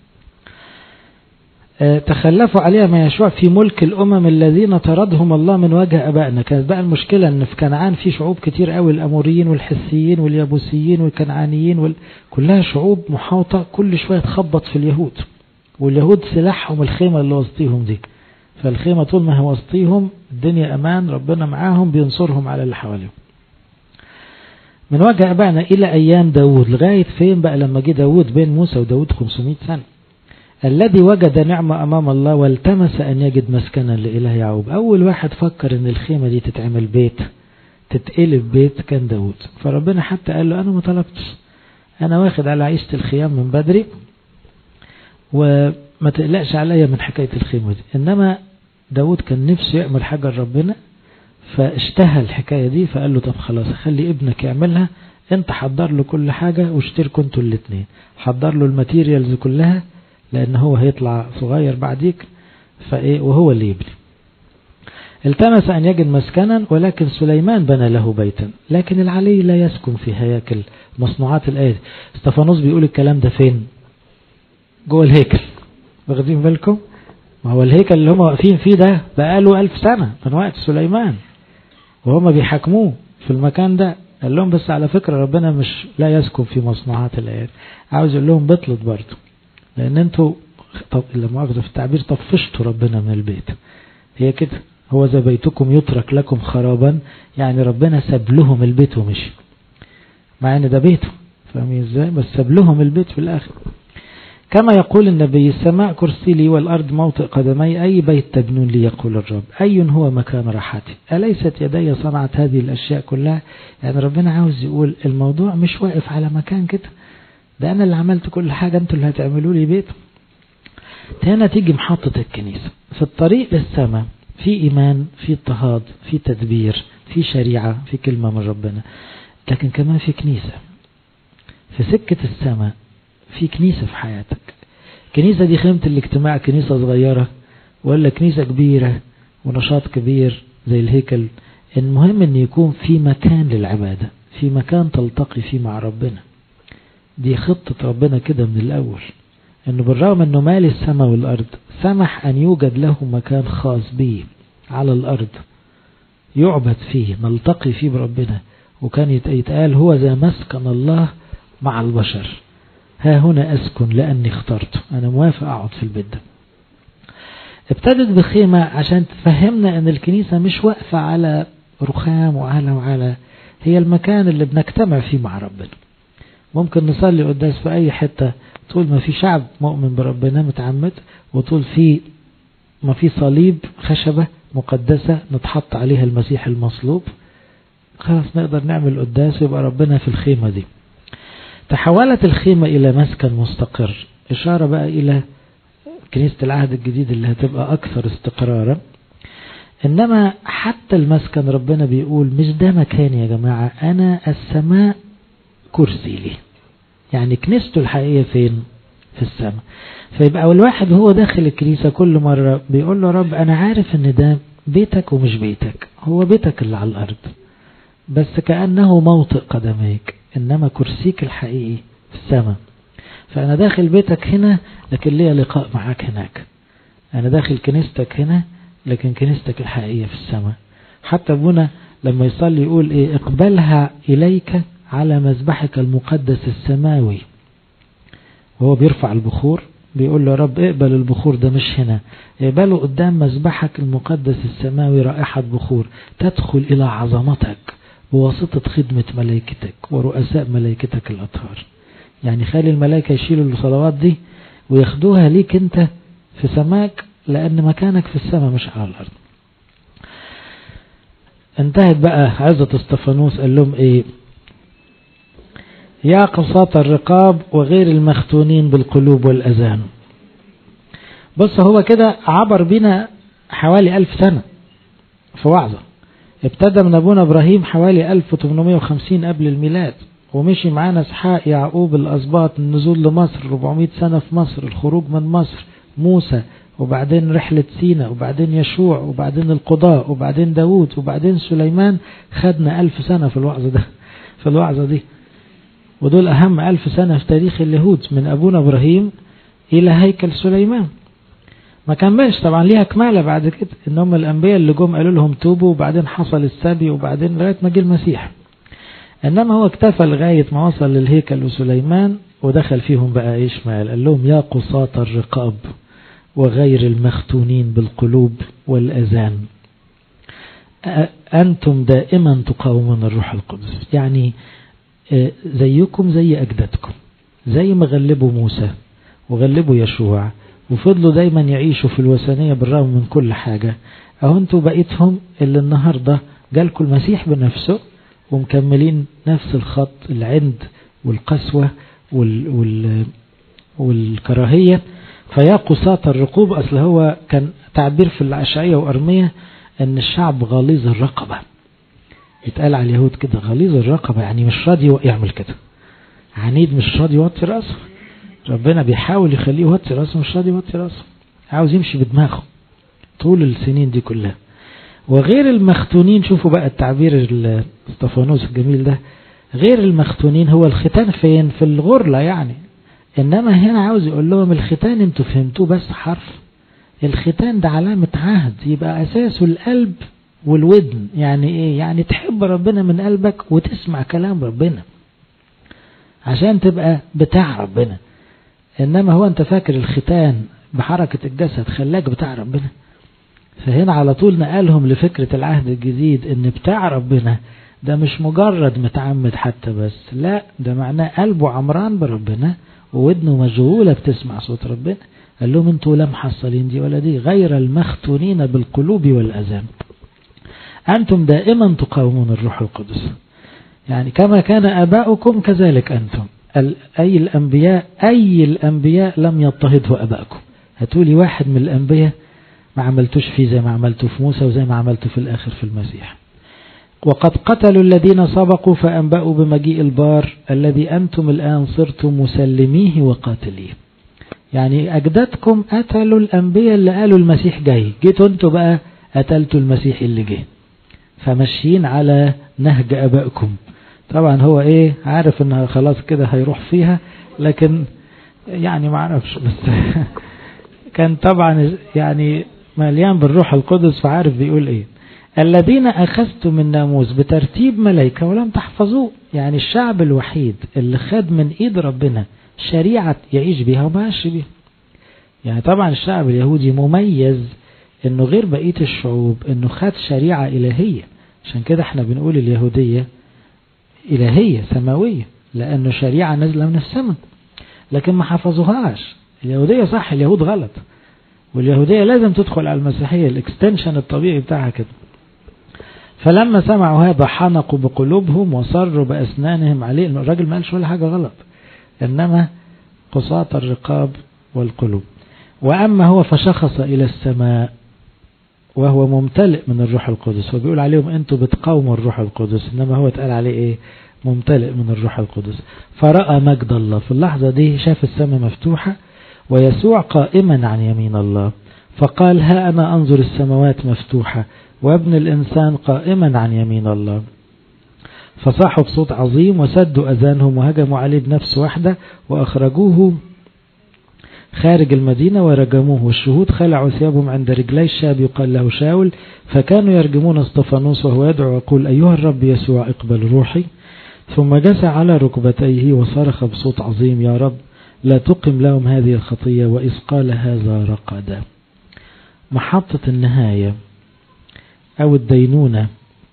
تخلفوا عليها ما يشوع في ملك الأمم الذين طردهم الله من وجه أبائنا كانت بقى المشكلة أن في كنعان في شعوب كتير قوي الأموريين والحسيين واليابوسيين والكنعانيين وال... كلها شعوب محاوطة كل شوية تخبط في اليهود واليهود سلاحهم الخيمة اللي وسطيهم دي فالخيمة طول ما هو وسطيهم الدنيا أمان ربنا معاهم بينصرهم على اللي حواليهم من وجه أبعنا إلى أيام داود لغاية فين بقى لما جه داود بين موسى وداود 500 سنة الذي وجد نعمة أمام الله والتمس أن يجد مسكنا لإله يعقوب أول واحد فكر أن الخيمة دي تتعمل بيت تتقلب بيت كان داود فربنا حتى قال له أنا ما طلبتش أنا واخد على عيشة الخيام من بدري وما تقلقش عليا من حكاية الخيمة دي إنما داود كان نفسه يعمل حاجة لربنا فاشتهى الحكاية دي فقال له طب خلاص خلي ابنك يعملها انت حضر له كل حاجة واشتركوا انتوا الاثنين حضر له الماتيريالز كلها لان هو هيطلع صغير بعديك فايه وهو اللي يبني التمس ان يجد مسكنا ولكن سليمان بنى له بيتا لكن العلي لا يسكن في هياكل مصنوعات الايه استفانوس بيقول الكلام ده فين جوه الهيكل واخدين بالكم ما هو الهيكل اللي هم واقفين فيه ده بقاله ألف سنة من وقت سليمان وهم بيحاكموه في المكان ده قال لهم بس على فكرة ربنا مش لا يسكن في مصنوعات الآيات عاوز يقول لهم بطلت برضه لأن انتوا طب لما أخذ في التعبير طفشتوا ربنا من البيت هي كده هو إذا بيتكم يترك لكم خرابا يعني ربنا ساب لهم البيت ومشي مع ان ده بيته فاهمين ازاي بس ساب لهم البيت في الاخر كما يقول النبي السماء كرسي لي والأرض موطئ قدمي أي بيت تبنون لي يقول الرب أي هو مكان راحتي أليست يدي صنعت هذه الأشياء كلها يعني ربنا عاوز يقول الموضوع مش واقف على مكان كده ده أنا اللي عملت كل حاجة أنتوا اللي هتعملوا لي بيت هنا تيجي محطة الكنيسة في الطريق للسماء في إيمان في اضطهاد في تدبير في شريعة في كلمة من ربنا لكن كمان في كنيسة في سكة السماء في كنيسة في حياتك كنيسة دي خيمة الاجتماع كنيسة صغيرة ولا كنيسة كبيرة ونشاط كبير زي الهيكل المهم ان يكون في مكان للعبادة في مكان تلتقي فيه مع ربنا دي خطة ربنا كده من الأول انه بالرغم انه مالي السماء والأرض سمح ان يوجد له مكان خاص به على الأرض يعبد فيه نلتقي فيه بربنا وكان يتقال هو ذا مسكن الله مع البشر ها هنا أسكن لأني اخترته أنا موافق أقعد في البيت ده ابتدت بخيمة عشان تفهمنا أن الكنيسة مش واقفة على رخام وعلى وعلى هي المكان اللي بنجتمع فيه مع ربنا ممكن نصلي قداس في أي حتة طول ما في شعب مؤمن بربنا متعمد وطول في ما في صليب خشبة مقدسة نتحط عليها المسيح المصلوب خلاص نقدر نعمل قداس يبقى ربنا في الخيمة دي تحولت الخيمة إلى مسكن مستقر إشارة بقى إلى كنيسة العهد الجديد اللي هتبقى أكثر استقرارا إنما حتى المسكن ربنا بيقول مش ده مكاني يا جماعة أنا السماء كرسي لي يعني كنيسته الحقيقية فين في السماء فيبقى الواحد هو داخل الكنيسة كل مرة بيقول له رب أنا عارف إن ده بيتك ومش بيتك هو بيتك اللي على الأرض بس كأنه موطئ قدميك إنما كرسيك الحقيقي في السماء فأنا داخل بيتك هنا لكن ليا لقاء معاك هناك أنا داخل كنيستك هنا لكن كنيستك الحقيقية في السماء حتى ابونا لما يصلي يقول إيه اقبلها إليك على مذبحك المقدس السماوي وهو بيرفع البخور بيقول له رب اقبل البخور ده مش هنا اقبله قدام مذبحك المقدس السماوي رائحة بخور تدخل إلى عظمتك بواسطة خدمة ملائكتك ورؤساء ملائكتك الأطهار يعني خلي الملائكة يشيلوا الصلوات دي وياخدوها ليك انت في سماك لأن مكانك في السماء مش على الأرض انتهت بقى عزة استفانوس قال لهم ايه يا قصاة الرقاب وغير المختونين بالقلوب والأذان بص هو كده عبر بنا حوالي ألف سنة في وعظة ابتدى من أبونا إبراهيم حوالي 1850 قبل الميلاد ومشي معانا اسحاق يعقوب الأسباط النزول لمصر 400 سنة في مصر الخروج من مصر موسى وبعدين رحلة سينا وبعدين يشوع وبعدين القضاء وبعدين داود وبعدين سليمان خدنا ألف سنة في الوعظة ده في الوعظة دي ودول أهم ألف سنة في تاريخ اليهود من أبونا إبراهيم إلى هيكل سليمان ما كملش طبعا ليها كمالة بعد كده ان هم الانبياء اللي جم قالوا لهم توبوا وبعدين حصل السبي وبعدين لغاية ما جه المسيح انما هو اكتفى لغاية ما وصل للهيكل وسليمان ودخل فيهم بقى ايشمعيل قال لهم يا قصاة الرقاب وغير المختونين بالقلوب والأذان أنتم دائما تقاومون الروح القدس يعني زيكم زي أجدادكم زي ما غلبوا موسى وغلبوا يشوع وفضلوا دايما يعيشوا في الوثنية بالرغم من كل حاجة أهو انتوا بقيتهم اللي النهاردة جالكم المسيح بنفسه ومكملين نفس الخط العند والقسوة وال وال والكراهية فيا قصاة الرقوب أصل هو كان تعبير في الأشعية وأرمية أن الشعب غليظ الرقبة يتقال على اليهود كده غليظ الرقبة يعني مش راضي يعمل كده عنيد مش راضي يوطي راسه ربنا بيحاول يخليه يوطي راسه مش راضي يوطي راسه عاوز يمشي بدماغه طول السنين دي كلها وغير المختونين شوفوا بقى التعبير استفانوس الجميل ده غير المختونين هو الختان فين في الغرلة يعني إنما هنا عاوز يقول لهم الختان انتوا فهمتوه بس حرف الختان ده علامة عهد يبقى أساسه القلب والودن يعني إيه يعني تحب ربنا من قلبك وتسمع كلام ربنا عشان تبقى بتاع ربنا إنما هو أنت فاكر الختان بحركة الجسد خلاك بتاع ربنا فهنا على طول نقلهم لفكرة العهد الجديد ان بتاع ربنا ده مش مجرد متعمد حتى بس لا ده معناه قلبه عمران بربنا وودنه مشغولة بتسمع صوت ربنا قال لهم انتوا لا محصلين دي ولا دي غير المختونين بالقلوب والأذان أنتم دائما تقاومون الروح القدس يعني كما كان أباؤكم كذلك أنتم أي الأنبياء أي الأنبياء لم يضطهده أباؤكم هتقولي واحد من الأنبياء ما عملتوش فيه زي ما عملته في موسى وزي ما عملته في الآخر في المسيح وقد قتلوا الذين سبقوا فأنبأوا بمجيء البار الذي أنتم الآن صرتم مسلميه وقاتليه يعني أجدادكم قتلوا الأنبياء اللي قالوا المسيح جاي جيتوا انتوا بقى قتلتوا المسيح اللي جه فماشيين على نهج أبائكم طبعا هو ايه عارف انها خلاص كده هيروح فيها لكن يعني ما عرفش بس كان طبعا يعني مليان بالروح القدس فعارف بيقول ايه الذين أخذتم الناموس بترتيب ملائكة ولم تحفظوه يعني الشعب الوحيد اللي خد من ايد ربنا شريعة يعيش بيها وما عاش بيها يعني طبعا الشعب اليهودي مميز انه غير بقية الشعوب انه خد شريعة الهية عشان كده احنا بنقول اليهودية الهية سماوية لانه شريعة نازلة من السماء لكن ما حفظوهاش اليهودية صح اليهود غلط واليهودية لازم تدخل على المسيحية الاكستنشن الطبيعي بتاعها كده فلما سمعوا هذا حنقوا بقلوبهم وصروا بأسنانهم عليه الراجل ما قالش ولا حاجة غلط إنما قصاة الرقاب والقلوب وأما هو فشخص إلى السماء وهو ممتلئ من الروح القدس وبيقول عليهم أنتوا بتقاوموا الروح القدس إنما هو اتقال عليه إيه ممتلئ من الروح القدس فرأى مجد الله في اللحظة دي شاف السماء مفتوحة ويسوع قائما عن يمين الله فقال ها أنا أنظر السماوات مفتوحة وابن الإنسان قائما عن يمين الله فصاحوا بصوت عظيم وسدوا أذانهم وهجموا عليه بنفس واحدة وأخرجوه خارج المدينة ورجموه والشهود خلعوا ثيابهم عند رجلي الشاب يقال له شاول فكانوا يرجمون اسطفانوس وهو يدعو ويقول أيها الرب يسوع اقبل روحي ثم جس على ركبتيه وصرخ بصوت عظيم يا رب لا تقم لهم هذه الخطية وإذ قال هذا رقد محطة النهاية أو الدينونة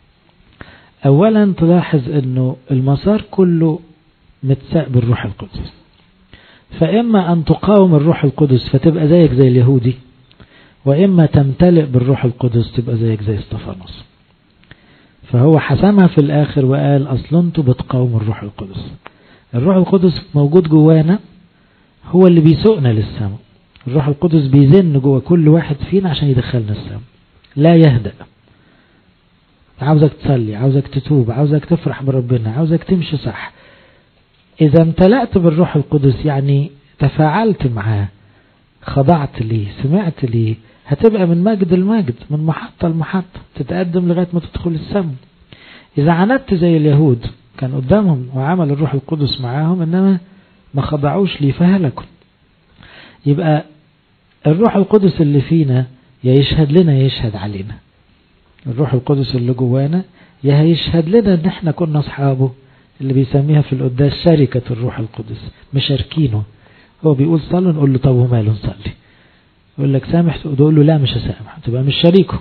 أولا تلاحظ أنه المسار كله متساق بالروح القدس فإما أن تقاوم الروح القدس فتبقى زيك زي اليهودي وإما تمتلئ بالروح القدس تبقى زيك زي استفانوس فهو حسمها في الآخر وقال أصلا أنتوا بتقاوموا الروح القدس الروح القدس موجود جوانا هو اللي بيسوقنا للسماء الروح القدس بيزن جوا كل واحد فينا عشان يدخلنا السماء لا يهدأ عاوزك تصلي عاوزك تتوب عاوزك تفرح بربنا عاوزك تمشي صح إذا امتلأت بالروح القدس يعني تفاعلت معاه خضعت ليه سمعت ليه هتبقى من مجد المجد من محطة لمحطة تتقدم لغاية ما تدخل السماء إذا عندت زي اليهود كان قدامهم وعمل الروح القدس معاهم إنما ما خضعوش ليه فهلكوا يبقى الروح القدس اللي فينا يا يشهد لنا يا يشهد علينا الروح القدس اللي جوانا يا هيشهد لنا ان احنا كنا اصحابه اللي بيسميها في القداس شركة الروح القدس مشاركينه هو بيقول صلوا نقول له طب وماله نصلي يقول لك سامح تقول له لا مش هسامح تبقى مش شريكه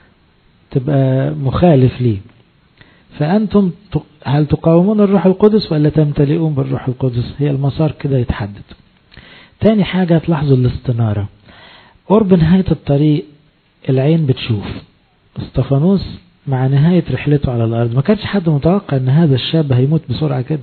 تبقى مخالف ليه فأنتم هل تقاومون الروح القدس ولا تمتلئون بالروح القدس هي المسار كده يتحدد تاني حاجة تلاحظوا الاستنارة قرب نهاية الطريق العين بتشوف استفانوس مع نهاية رحلته على الأرض ما كانش حد متوقع أن هذا الشاب هيموت بسرعة كده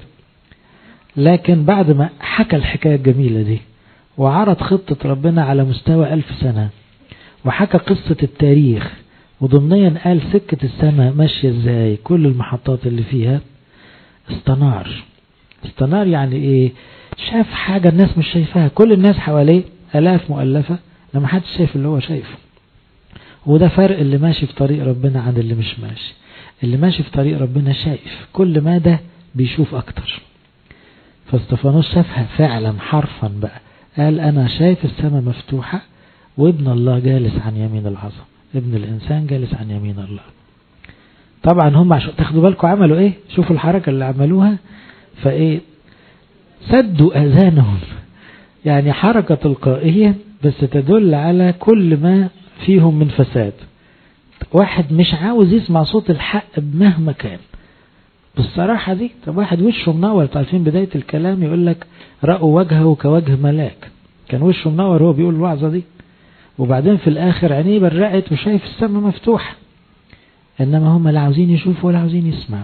لكن بعد ما حكى الحكاية الجميلة دي وعرض خطة ربنا على مستوى ألف سنة وحكى قصة التاريخ وضمنيا قال سكة السماء ماشية ازاي كل المحطات اللي فيها استنار استنار يعني ايه شاف حاجة الناس مش شايفاها كل الناس حواليه ألاف مؤلفة لما حدش شايف اللي هو شايفه وده فرق اللي ماشي في طريق ربنا عن اللي مش ماشي اللي ماشي في طريق ربنا شايف كل ما ده بيشوف أكتر فاستفانوس شافها فعلا حرفا بقى قال أنا شايف السماء مفتوحة وابن الله جالس عن يمين العظم ابن الإنسان جالس عن يمين الله طبعا هم عشان تاخدوا بالكم عملوا ايه شوفوا الحركة اللي عملوها فايه سدوا أذانهم يعني حركة تلقائية بس تدل على كل ما فيهم من فساد واحد مش عاوز يسمع صوت الحق مهما كان بالصراحة دي طب واحد وشه منور عارفين بداية الكلام يقول لك رأوا وجهه كوجه ملاك كان وشه منور هو بيقول الوعظة دي وبعدين في الآخر عينيه برقت وشايف السماء مفتوحة إنما هم لا عاوزين يشوفوا ولا عاوزين يسمعوا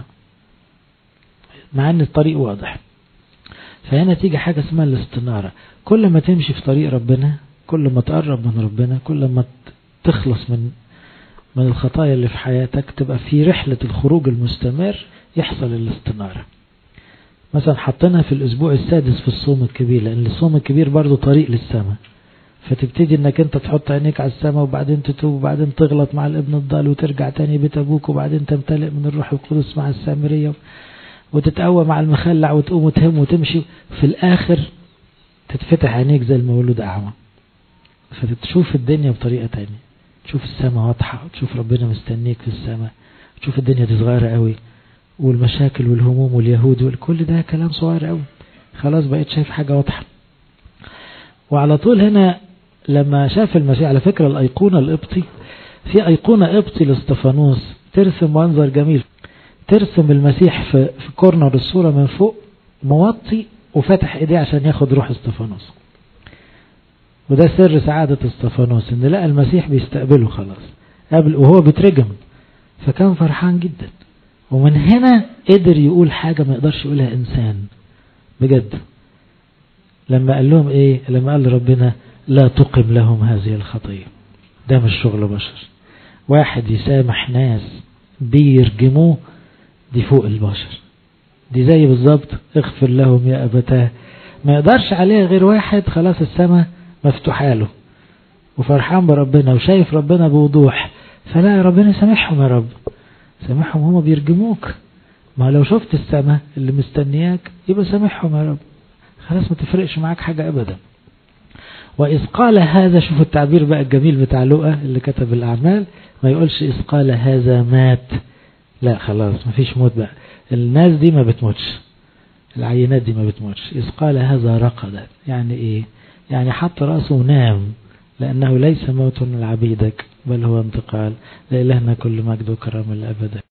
مع أن الطريق واضح فهنا تيجي حاجة اسمها الاستنارة كل ما تمشي في طريق ربنا كل ما تقرب من ربنا كل ما تخلص من من الخطايا اللي في حياتك تبقى في رحلة الخروج المستمر يحصل الاستنارة مثلا حطينا في الأسبوع السادس في الصوم الكبير لأن الصوم الكبير برضو طريق للسماء فتبتدي انك انت تحط عينيك على السماء وبعدين تتوب وبعدين تغلط مع الابن الضال وترجع تاني بيت ابوك وبعدين تمتلئ من الروح القدس مع السامرية وتتقوى مع المخلع وتقوم وتهم وتمشي في الاخر تتفتح عينيك زي المولود اعمى فتشوف الدنيا بطريقة تانية تشوف السماء واضحة تشوف ربنا مستنيك في السماء تشوف الدنيا دي صغيرة قوي والمشاكل والهموم واليهود وكل ده كلام صغير قوي خلاص بقيت شايف حاجة واضحة وعلى طول هنا لما شاف المسيح على فكرة الأيقونة القبطي في أيقونة قبطي لاستفانوس ترسم منظر جميل ترسم المسيح في, في كورنر الصورة من فوق موطي وفتح ايديه عشان ياخد روح استفانوس وده سر سعادة استفانوس ان لقى المسيح بيستقبله خلاص قبل وهو بيترجم فكان فرحان جدا ومن هنا قدر يقول حاجة ما يقدرش يقولها انسان بجد لما قال لهم ايه لما قال ربنا لا تقم لهم هذه الخطية ده مش شغل بشر واحد يسامح ناس بيرجموه دي فوق البشر دي زي بالظبط اغفر لهم يا أبتاه ما يقدرش عليها غير واحد خلاص السماء مفتوحة له وفرحان بربنا وشايف ربنا بوضوح فلا ربنا سامحهم يا رب سامحهم هما بيرجموك ما لو شفت السماء اللي مستنياك يبقى سامحهم يا رب خلاص ما تفرقش معاك حاجة أبدا وإذ قال هذا شوفوا التعبير بقى الجميل بتاع لؤى اللي كتب الأعمال ما يقولش إذ قال هذا مات لا خلاص ما فيش موت بقى الناس دي ما بتموتش العينات دي ما بتموتش إذ قال هذا رقد يعني إيه يعني حط رأسه ونام لأنه ليس موت لعبيدك بل هو انتقال لإلهنا كل مجد وكرم الأبد